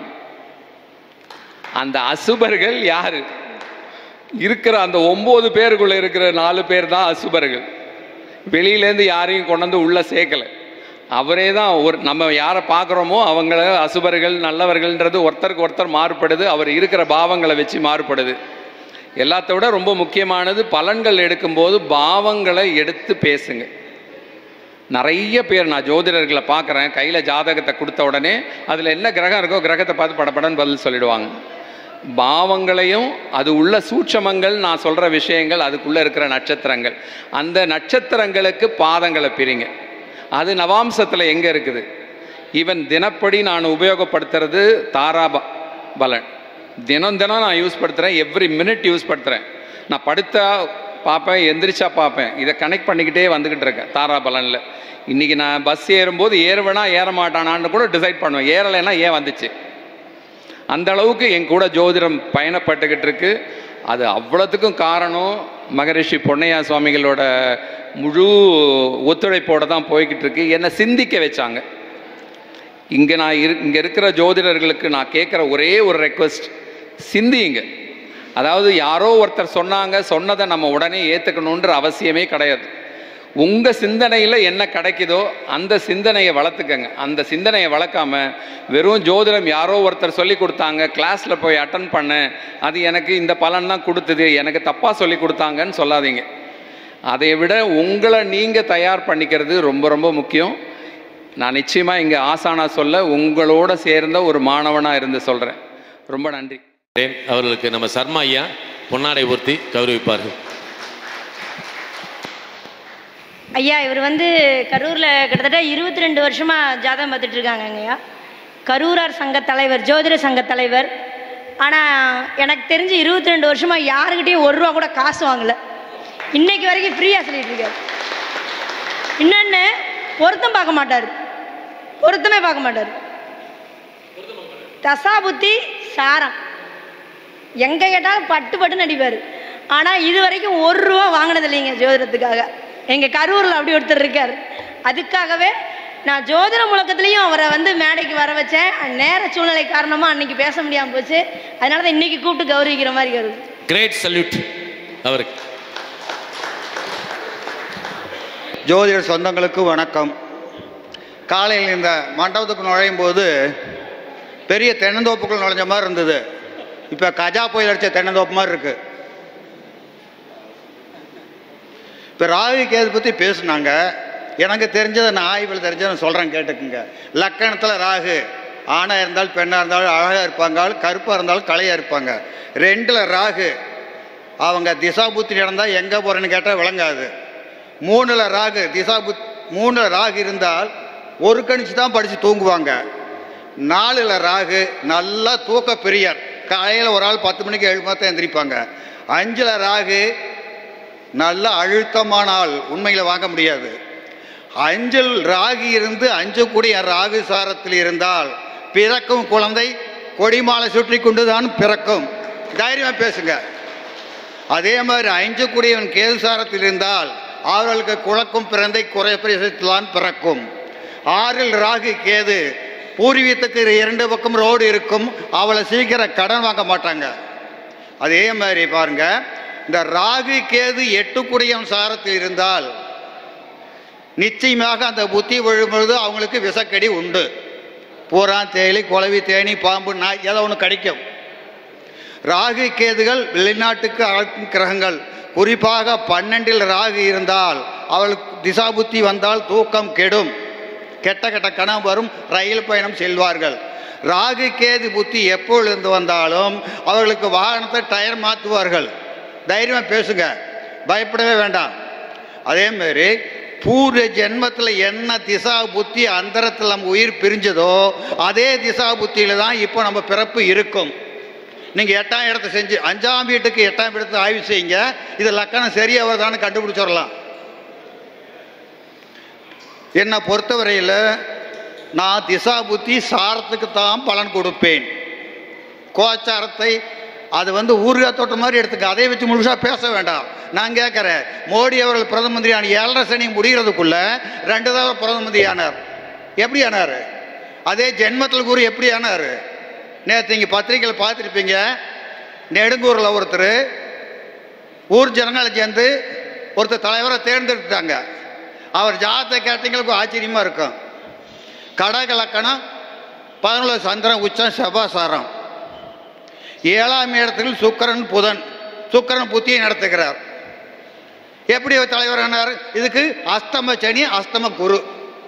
அந்த அசுபர்கள் யாரு இருக்கிற அந்த ஒம்பது பேருக்குள்ள இருக்கிற நாலு பேர் தான் அசுபர்கள் வெளியிலேருந்து யாரையும் கொண்டு வந்து உள்ள சேர்க்கல அவரே தான் ஒரு நம்ம யாரை பார்க்குறோமோ அவங்கள அசுபர்கள் நல்லவர்கள்ன்றது ஒருத்தருக்கு ஒருத்தர் மாறுபடுது அவர் இருக்கிற பாவங்களை வச்சு மாறுபடுது எல்லாத்த விட ரொம்ப முக்கியமானது பலன்கள் எடுக்கும்போது பாவங்களை எடுத்து பேசுங்க நிறைய பேர் நான் ஜோதிடர்களை பார்க்குறேன் கையில் ஜாதகத்தை கொடுத்த உடனே அதில் என்ன கிரகம் இருக்கோ கிரகத்தை பார்த்து படபடன்னு பதில் சொல்லிடுவாங்க பாவங்களையும் அது உள்ள சூட்சமங்கள் நான் சொல்கிற விஷயங்கள் அதுக்குள்ளே இருக்கிற நட்சத்திரங்கள் அந்த நட்சத்திரங்களுக்கு பாதங்களை பிரிங்க அது நவாம்சத்தில் எங்கே இருக்குது ஈவன் தினப்படி நான் உபயோகப்படுத்துறது தாரா ப- பலன் தினம் தினம் நான் யூஸ் படுத்துகிறேன் எவ்ரி மினிட் யூஸ் படுத்துகிறேன் நான் படுத்தா பார்ப்பேன் எந்திரிச்சா பார்ப்பேன் இதை கனெக்ட் பண்ணிக்கிட்டே வந்துக்கிட்டு இருக்கேன் தாரா பலனில் இன்றைக்கி நான் பஸ் ஏறும்போது ஏறுவேனா ஏற மாட்டானான்னு கூட டிசைட் பண்ணுவேன் ஏறலைன்னா ஏன் வந்துச்சு அந்த அளவுக்கு என் கூட ஜோதிடம் பயணப்பட்டுக்கிட்டு இருக்கு அது அவ்வளோத்துக்கும் காரணம் மகரிஷி பொன்னையா சுவாமிகளோட முழு ஒத்துழைப்போட தான் போய்கிட்டு இருக்கு என்னை சிந்திக்க வச்சாங்க இங்கே நான் இரு இங்கே இருக்கிற ஜோதிடர்களுக்கு நான் கேட்குற ஒரே ஒரு ரெக்வெஸ்ட் சிந்தியுங்க அதாவது யாரோ ஒருத்தர் சொன்னாங்க சொன்னதை நம்ம உடனே ஏற்றுக்கணுன்ற அவசியமே கிடையாது உங்கள் சிந்தனையில் என்ன கிடைக்குதோ அந்த சிந்தனையை வளர்த்துக்கங்க அந்த சிந்தனையை வளர்க்காம வெறும் ஜோதிடம் யாரோ ஒருத்தர் சொல்லி கொடுத்தாங்க கிளாஸில் போய் அட்டன் பண்ணேன் அது எனக்கு இந்த பலன் தான் கொடுத்தது எனக்கு தப்பாக சொல்லி கொடுத்தாங்கன்னு சொல்லாதீங்க அதை விட உங்களை நீங்கள் தயார் பண்ணிக்கிறது ரொம்ப ரொம்ப முக்கியம் நான் நிச்சயமாக இங்கே ஆசானா சொல்ல உங்களோட சேர்ந்த ஒரு மாணவனாக இருந்து சொல்கிறேன் ரொம்ப நன்றி
அவர்களுக்கு நம்ம சர்மா ஐயா பொன்னாடை ஊர்த்தி கௌரவிப்பார்கள்
ஐயா இவர் வந்து கரூரில் கிட்டத்தட்ட இருபத்தி ரெண்டு வருஷமாக ஜாதகம் பார்த்துட்டு இருக்காங்க ஐயா கரூரார் சங்க தலைவர் ஜோதிட சங்க தலைவர் ஆனால் எனக்கு தெரிஞ்சு இருபத்தி ரெண்டு வருஷமாக யாருக்கிட்டையும் ஒரு ரூபா கூட காசு வாங்கல இன்னைக்கு வரைக்கும் ஃப்ரீயாக சொல்லிட்டு இருக்காரு இன்னொன்று பொருத்தம் பார்க்க மாட்டார் பொருத்தமே பார்க்க மாட்டார் தசாபுத்தி சாரம் எங்க கேட்டாலும் பட்டு பட்டு நடிப்பார் ஆனால் இது வரைக்கும் ஒரு ரூபா வாங்கினது இல்லைங்க ஜோதிடத்துக்காக எங்கள் கரூரில் அப்படி ஒருத்தர் இருக்கார் அதுக்காகவே நான் ஜோதிட முழக்கத்துலேயும் அவரை வந்து மேடைக்கு வர வச்சேன் நேர சூழ்நிலை காரணமாக அன்னைக்கு பேச முடியாமல் போச்சு அதனால தான் இன்னைக்கு கூப்பிட்டு கௌரவிக்கிற மாதிரி கருது
கிரேட் சல்யூட் அவருக்கு
ஜோதிட சொந்தங்களுக்கு வணக்கம் காலையில் இந்த மண்டபத்துக்கு நுழையும் போது பெரிய தென்னந்தோப்புக்குள் நுழைஞ்ச மாதிரி இருந்தது இப்போ கஜா புயல் அடித்த தென்னந்தோப்பு மாதிரி இருக்கு இப்போ ராகு கேது பற்றி பேசுனாங்க எனக்கு தெரிஞ்சதை நான் ஆய்வில் தெரிஞ்சதை நான் சொல்கிறேன் கேட்டுக்குங்க லக்கணத்தில் ராகு ஆணாக இருந்தாலும் பெண்ணாக இருந்தாலும் அழகாக இருப்பாங்க கருப்பாக இருந்தாலும் கலையாக இருப்பாங்க ரெண்டில் ராகு அவங்க திசா புத்தி நடந்தால் எங்கே போகிறேன்னு கேட்டால் விளங்காது மூணில் ராகு திசா புத் மூணில் ராகு இருந்தால் ஒரு கணிச்சு தான் படித்து தூங்குவாங்க நாலில் ராகு நல்லா தூக்க பிரியர் காலையில் ஒரு ஆள் பத்து மணிக்கு ஏழு மணி தான் எந்திரிப்பாங்க அஞ்சில் ராகு நல்ல அழுத்தமான ஆள் உண்மையில் வாங்க முடியாது அஞ்சில் ராகு இருந்து அஞ்சக்கூடிய ராகு சாரத்தில் இருந்தால் பிறக்கும் குழந்தை கொடிமாலை சுற்றி கொண்டு தான் பிறக்கும் தைரியமா பேசுங்க அதே மாதிரி ஐந்து கூடியவன் கேது சாரத்தில் இருந்தால் அவர்களுக்கு குழக்கும் பிறந்தை குறைப்பிரசத்தில்தான் பிறக்கும் ஆறில் ராகு கேது பூர்வீகத்துக்கு இரண்டு பக்கம் ரோடு இருக்கும் அவளை சீக்கிரம் கடன் வாங்க மாட்டாங்க அதே மாதிரி பாருங்க இந்த ராகு கேது எட்டுக்குடியம் சாரத்தில் இருந்தால் நிச்சயமாக அந்த புத்தி விழும்பொழுது அவங்களுக்கு விஷக்கடி உண்டு பூரா தேலி குளவி தேனி பாம்பு நாய் ஏதோ ஒன்று கடிக்கும் ராகு கேதுகள் வெளிநாட்டுக்கு அழைக்கும் கிரகங்கள் குறிப்பாக பன்னெண்டில் ராகு இருந்தால் அவளுக்கு திசா புத்தி வந்தால் தூக்கம் கெடும் கெட்ட கெட்ட கனவு வரும் ரயில் பயணம் செல்வார்கள் ராகு கேது புத்தி எப்பொழுது வந்தாலும் அவர்களுக்கு வாகனத்தை டயர் மாற்றுவார்கள் தைரியமா பேசுங்க பயப்படவே வேண்டாம் அதே மாதிரி பூர்வ ஜென்மத்தில் என்ன திசா புத்தி அந்தரத்தில் நம்ம உயிர் பிரிஞ்சதோ அதே திசா புத்தியில தான் இப்போ நம்ம பிறப்பு இருக்கும் நீங்கள் எட்டாம் இடத்தை செஞ்சு அஞ்சாம் வீட்டுக்கு எட்டாம் இடத்தை ஆய்வு செய்யுங்க இது லக்கணம் சரியா வருதான்னு கண்டுபிடிச்சிடலாம் என்னை பொறுத்தவரையில் நான் திசா புத்தி சாரத்துக்கு தான் பலன் கொடுப்பேன் கோச்சாரத்தை அது வந்து ஊர்கா தோட்டம் மாதிரி எடுத்துக்க அதை வச்சு முழுசாக பேச வேண்டாம் நான் கேட்குறேன் மோடி அவர்கள் பிரதம மந்திரியான ஏழரை சனி முடிகிறதுக்குள்ள ரெண்டு தடவை பிரதம மந்திரி ஆனார் எப்படி ஆனார் அதே ஜென்மத்தில் குரு எப்படி ஆனார் நேற்று இங்கே பத்திரிக்கையில் பார்த்துருப்பீங்க நெடுங்கூரில் ஒருத்தர் ஊர் ஜனங்களை சேர்ந்து ஒருத்தர் தலைவரை தேர்ந்தெடுத்துட்டாங்க அவர் ஜாதத்தை கேட்டீங்களுக்கு ஆச்சரியமாக இருக்கும் கடகலக்கணம் பதினொன்று சந்திரன் உச்சம் செவ்வாசாரம் ஏழாம் இடத்தில் சுக்கிரன் புதன் சுக்கிரன் புத்தியை நடத்துகிறார் எப்படி அவர் தலைவர் ஆனார் இதுக்கு அஸ்தம சனி அஸ்தம குரு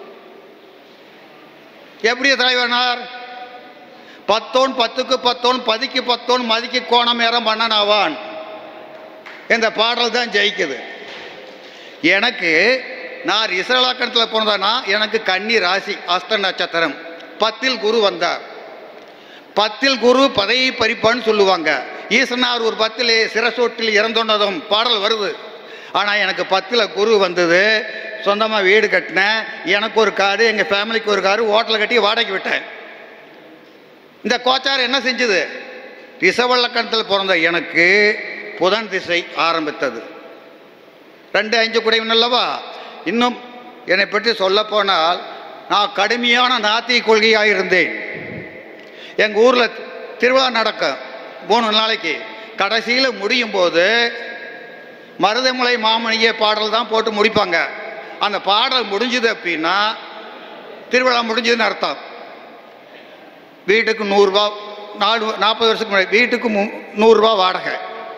எப்படி தலைவனார் பத்தோன் பத்துக்கு பத்தோன் பதிக்கு பத்தோன் மதிக்கு கோணம் ஏறம் பண்ணனாவான் இந்த பாடல் தான் ஜெயிக்குது எனக்கு நான் ரிசலக்கணத்தில் பிறந்தேன்னா எனக்கு கன்னி ராசி அஸ்த நட்சத்திரம் பத்தில் குரு வந்தார் பத்தில் குரு பதவி பறிப்பான்னு சொல்லுவாங்க ஈசனார் ஒரு பத்தில் சிரசோட்டில் இறந்துள்ளதும் பாடல் வருது ஆனால் எனக்கு பத்தில் குரு வந்தது சொந்தமாக வீடு கட்டினேன் எனக்கு ஒரு காரு எங்கள் ஃபேமிலிக்கு ஒரு காரு ஹோட்டல் கட்டி வாடகைக்கு விட்டேன் இந்த கோச்சார் என்ன செஞ்சது ரிசவல்லக்கணத்தில் பிறந்த எனக்கு புதன் திசை ஆரம்பித்தது ரெண்டு அஞ்சு குடைவன் அல்லவா இன்னும் என்னை பற்றி சொல்ல போனால் நான் கடுமையான நாத்திக கொள்கையாக இருந்தேன் எங்கள் ஊரில் திருவிழா நடக்கும் மூணு நாளைக்கு கடைசியில் முடியும் போது மருதமலை மாமணிய பாடல் தான் போட்டு முடிப்பாங்க அந்த பாடல் முடிஞ்சுது அப்படின்னா திருவிழா முடிஞ்சதுன்னு அர்த்தம் வீட்டுக்கு நூறுரூவா நாலு நாற்பது வருஷத்துக்கு முன்னாடி வீட்டுக்கு மு நூறுரூவா வாடகை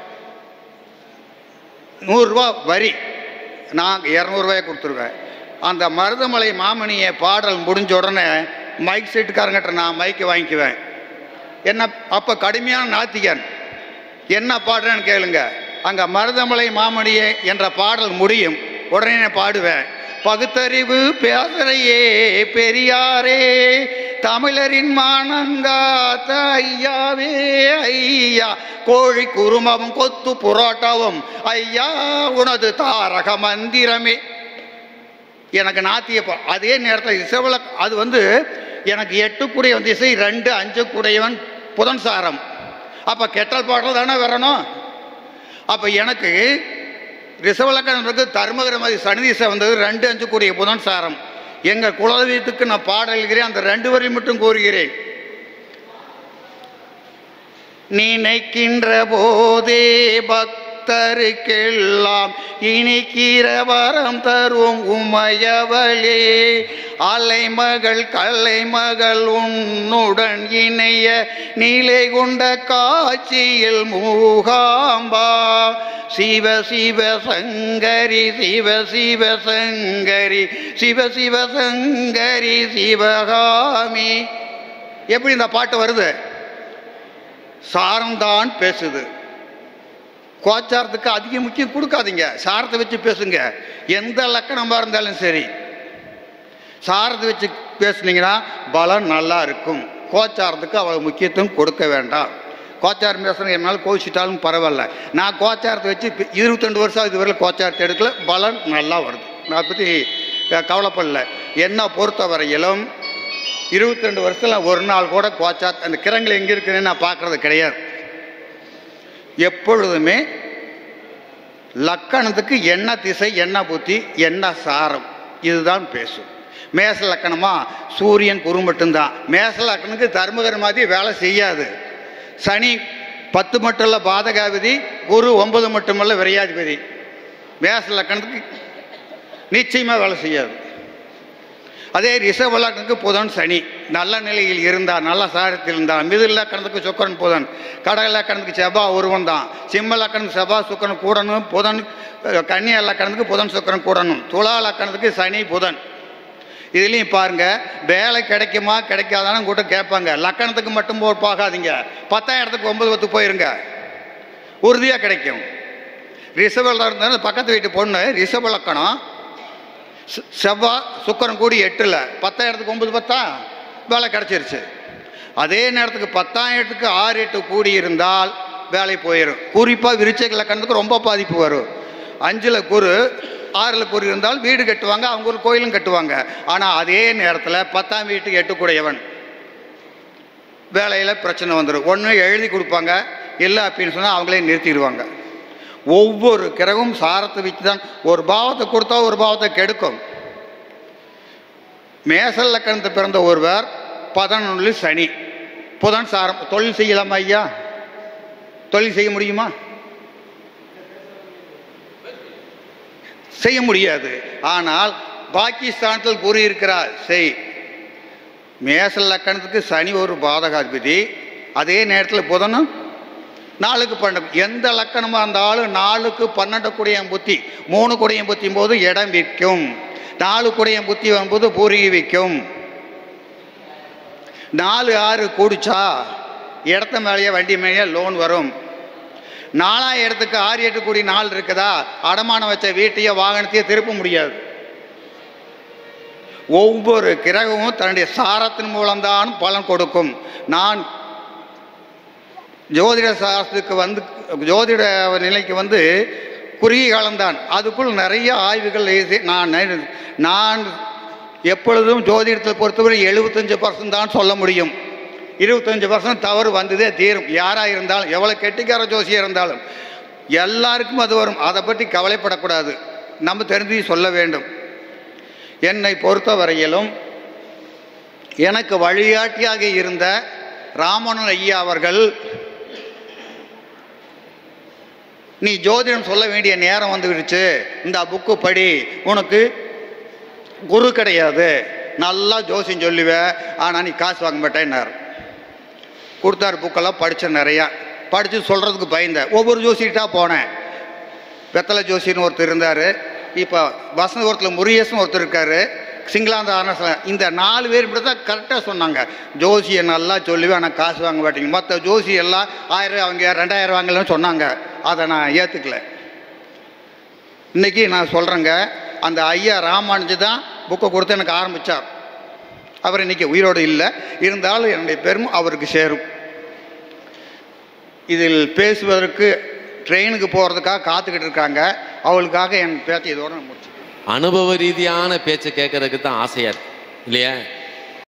நூறுரூவா வரி நான் இரநூறுவாயை கொடுத்துருவேன் அந்த மருதமலை மாமணியை பாடல் முடிஞ்ச உடனே மைக் செட்டுக்காரங்கிட்ட நான் மைக்கு வாங்கிக்குவேன் என்ன அப்போ கடுமையான நாத்திகன் என்ன பாடுறேன்னு கேளுங்க அங்கே மருதமலை மாமணியே என்ற பாடல் முடியும் உடனே நான் பாடுவேன் பகுத்தறிவு பேசறையே பெரியாரே தமிழரின் மானங்காத்த ஐயாவே ஐயா கோழி குருமவும் கொத்து புரோட்டாவும் ஐயா உனது தாரக மந்திரமே எனக்கு நாத்திய பா- அதே நேரத்தில் இசைவள அது வந்து எனக்கு எட்டுக்குடைய திசை ரெண்டு அஞ்சு குடையவன் புதன் சாரம் அப்போ கெட்டல் பாடல் தானே வரணும் அப்போ எனக்கு ரிசவலக்கணனுக்கு தர்மகர மாதிரி சனி திசை வந்தது ரெண்டு அஞ்சு கூடிய புதன் சாரம் எங்கள் குலதெய்வத்துக்கு நான் பாடல் எழுகிறேன் அந்த ரெண்டு வரி மட்டும் கூறுகிறேன் நினைக்கின்ற போதே பக்தருக்கெல்லாம் இனிக்கிற வரம் தரும் உமையவளே அலைமகள் கலைமகள் உன்னுடன் இணைய நிலை கொண்ட காட்சியில் மூகாம்பா சிவ சிவ சங்கரி சிவ சிவ சங்கரி சிவ சிவ சங்கரி சிவகாமி எப்படி இந்த பாட்டு வருது சாரம்தான் பேசுது கோச்சாரத்துக்கு அதிக முக்கியம் கொடுக்காதீங்க சாரத்தை வச்சு பேசுங்க எந்த லக்கணமாக இருந்தாலும் சரி சாரத்தை வச்சு பேசுனீங்கன்னா பலம் நல்லா இருக்கும் கோச்சாரத்துக்கு அவ்வளோ முக்கியத்துவம் கொடுக்க வேண்டாம் கோச்சாரம் பேசுகிறேன் என்னால் கோச்சிட்டாலும் பரவாயில்ல நான் கோச்சாரத்தை வச்சு இப்ப இருபத்தெண்டு வருஷம் இதுவரையில் கோச்சாரத்தை எடுக்கல பலன் நல்லா வருது நான் பற்றி கவலைப்படல என்னை பொறுத்தவரையிலும் இருபத்தெண்டு வருஷத்தில் ஒரு நாள் கூட கோச்சார் அந்த கிரங்கள் எங்கே இருக்குன்னு நான் பார்க்கறது கிடையாது எப்பொழுதுமே லக்கணத்துக்கு என்ன திசை என்ன புத்தி என்ன சாரம் இதுதான் பேசும் மேச லக்கணமா சூரியன் குரு மட்டும்தான் மேச லக்கணுக்கு தர்மகர மாதிரி வேலை செய்யாது சனி பத்து மட்டும் இல்லை பாதகாதிபதி குரு ஒன்பது மட்டுமல்ல விரையாதிபதி மேச லக்கணத்துக்கு நிச்சயமாக வேலை செய்யாது அதே ரிஷப லக்னத்துக்கு புதன் சனி நல்ல நிலையில் இருந்தால் நல்ல சாரத்தில் இருந்தால் மிது லக்கணத்துக்கு சுக்கரன் புதன் கடக லக்கணத்துக்கு செவ்வாய் ஒருவன் தான் சிம்ம லக்கணத்துக்கு செவ்வாய் சுக்கரன் கூடணும் புதன் அஹ், கன்னியா லக்கணத்துக்கு புதன் சுக்கரன் கூடணும் துலா லக்கணத்துக்கு சனி புதன் இதுலேயும் பாருங்க வேலை கிடைக்குமா கிடைக்காதான்னு கூட கேட்பாங்க லக்கணத்துக்கு மட்டும் போ போகாதீங்க பத்தாயிரத்துக்கு ஒன்பது பத்து போயிருங்க உறுதியாக கிடைக்கும் ரிஷப இருந்தாலும் பக்கத்து வீட்டு பொண்ணு ரிஷப லக்கணம் செ- செவ்வாய் சுக்கரன் கூடி எட்டில் பத்தாயிரத்துக்கு ஒன்பது பத்தா வேலை கிடச்சிருச்சு அதே நேரத்துக்கு பத்தாயிரத்துக்கு ஆறு எட்டு கூடி இருந்தால் வேலை போயிடும் குறிப்பாக விருச்சக லக்கணத்துக்கு ரொம்ப பாதிப்பு வரும் அஞ்சில் குரு ஆறில் குரு இருந்தால் வீடு கட்டுவாங்க அவங்க ஒரு கோயிலும் கட்டுவாங்க ஆனால் அதே நேரத்தில் பத்தாம் வீட்டுக்கு எட்டுக்குடையவன் வேலையில் பிரச்சனை வந்துடும் ஒன்று எழுதி கொடுப்பாங்க இல்லை அப்படின்னு சொன்னால் அவங்களே நிறுத்திடுவாங்க ஒவ்வொரு கிரகமும் சாரத்தை வச்சு தான் ஒரு பாவத்தை கொடுத்தா ஒரு பாவத்தை கெடுக்கும் மேசல் லக்கணத்தை பிறந்த ஒருவர் பதினொன்று சனி புதன் சாரம் தொழில் செய்யலாமா ஐயா தொழில் செய்ய முடியுமா செய்ய முடியாது ஆனால் பாகிஸ்தானத்தில் கூறியிருக்கிறார் செய் மேசல் லக்கணத்துக்கு சனி ஒரு பாதகாதிபதி அதே நேரத்தில் புதனும் நாலுக்கு பன்னெண்டு எந்த லக்கணமாக இருந்தாலும் நாலுக்கு பன்னெண்டு குடையம் புத்தி மூணு குடையம் புத்தியும் போது இடம் விற்கும் நாலு குடையம் புத்தி வரும்போது பூரிகை விற்கும் நாலு ஆறு கூடிச்சா இடத்த மேலேயே வண்டி மேலேயே லோன் வரும் நாலாயிரம் இடத்துக்கு ஆறு எட்டு கோடி நாள் இருக்குதா அடமானம் வச்ச வீட்டையோ வாகனத்தையோ திருப்ப முடியாது ஒவ்வொரு கிரகமும் தன்னுடைய சாரத்தின் மூலம்தான் பலன் கொடுக்கும் நான் ஜோதிட சாஸ்திரத்துக்கு வந்து ஜோதிட நிலைக்கு வந்து குறுகிய காலம்தான் அதுக்குள் நிறைய ஆய்வுகள் எழுதி நான் நெ- நான் எப்பொழுதும் ஜோதிடத்தை பொறுத்தவரை எழுபத்தஞ்சு பர்சன்ட் தான் சொல்ல முடியும் இருபத்தஞ்சு பர்சன்ட் தவறு வந்ததே தீரும் யாராக இருந்தாலும் எவ்வளோ கெட்டிக்கார ஜோசியாக இருந்தாலும் எல்லாருக்கும் அது வரும் அதை பற்றி கவலைப்படக்கூடாது நம்ம தெரிஞ்சு சொல்ல வேண்டும் என்னை பொறுத்தவரையிலும் எனக்கு வழிகாட்டியாக இருந்த ராமணன் ஐயா அவர்கள் நீ ஜோதிடம் சொல்ல வேண்டிய நேரம் வந்துடுச்சு இந்த புக்கு படி உனக்கு குரு கிடையாது நல்லா ஜோசியம் சொல்லுவேன் ஆனால் நீ காசு வாங்க மாட்டேன்னார் கொடுத்தாரு புக்கெல்லாம் படித்தேன் நிறையா படித்து சொல்கிறதுக்கு பயந்தேன் ஒவ்வொரு ஜோசிக்கிட்டா போனேன் வெத்தலை ஜோசின்னு ஒருத்தர் இருந்தார் இப்போ வசந்தபுரத்தில் முருகேசன் ஒருத்தர் இருக்கார் சிங்களாந்த ஆனசன் இந்த நாலு பேர் இப்படி தான் கரெக்டாக சொன்னாங்க ஜோசியை நல்லா சொல்லுவேன் ஆனால் காசு வாங்க மாட்டீங்க மற்ற ஜோசி எல்லாம் ஆயிரம் ரூபாய் அவங்க ரெண்டாயிரம் வாங்கலன்னு சொன்னாங்க அதை நான் ஏற்றுக்கல இன்னைக்கு நான் சொல்கிறேங்க அந்த ஐயா ராமானுஜி தான் புக்கை கொடுத்து எனக்கு ஆரம்பித்தார் அவர் இன்னைக்கு உயிரோடு இல்லை இருந்தாலும் என்னுடைய பெருமை அவருக்கு சேரும் இதில் பேசுவதற்கு ட்ரெயினுக்கு போகிறதுக்காக காத்துக்கிட்டு இருக்காங்க அவளுக்காக என் பேச்சை இதோட நான் முடிச்சு
அனுபவ ரீதியான பேச்சை கேட்கறதுக்கு தான் ஆசையா இருக்கு இல்லையா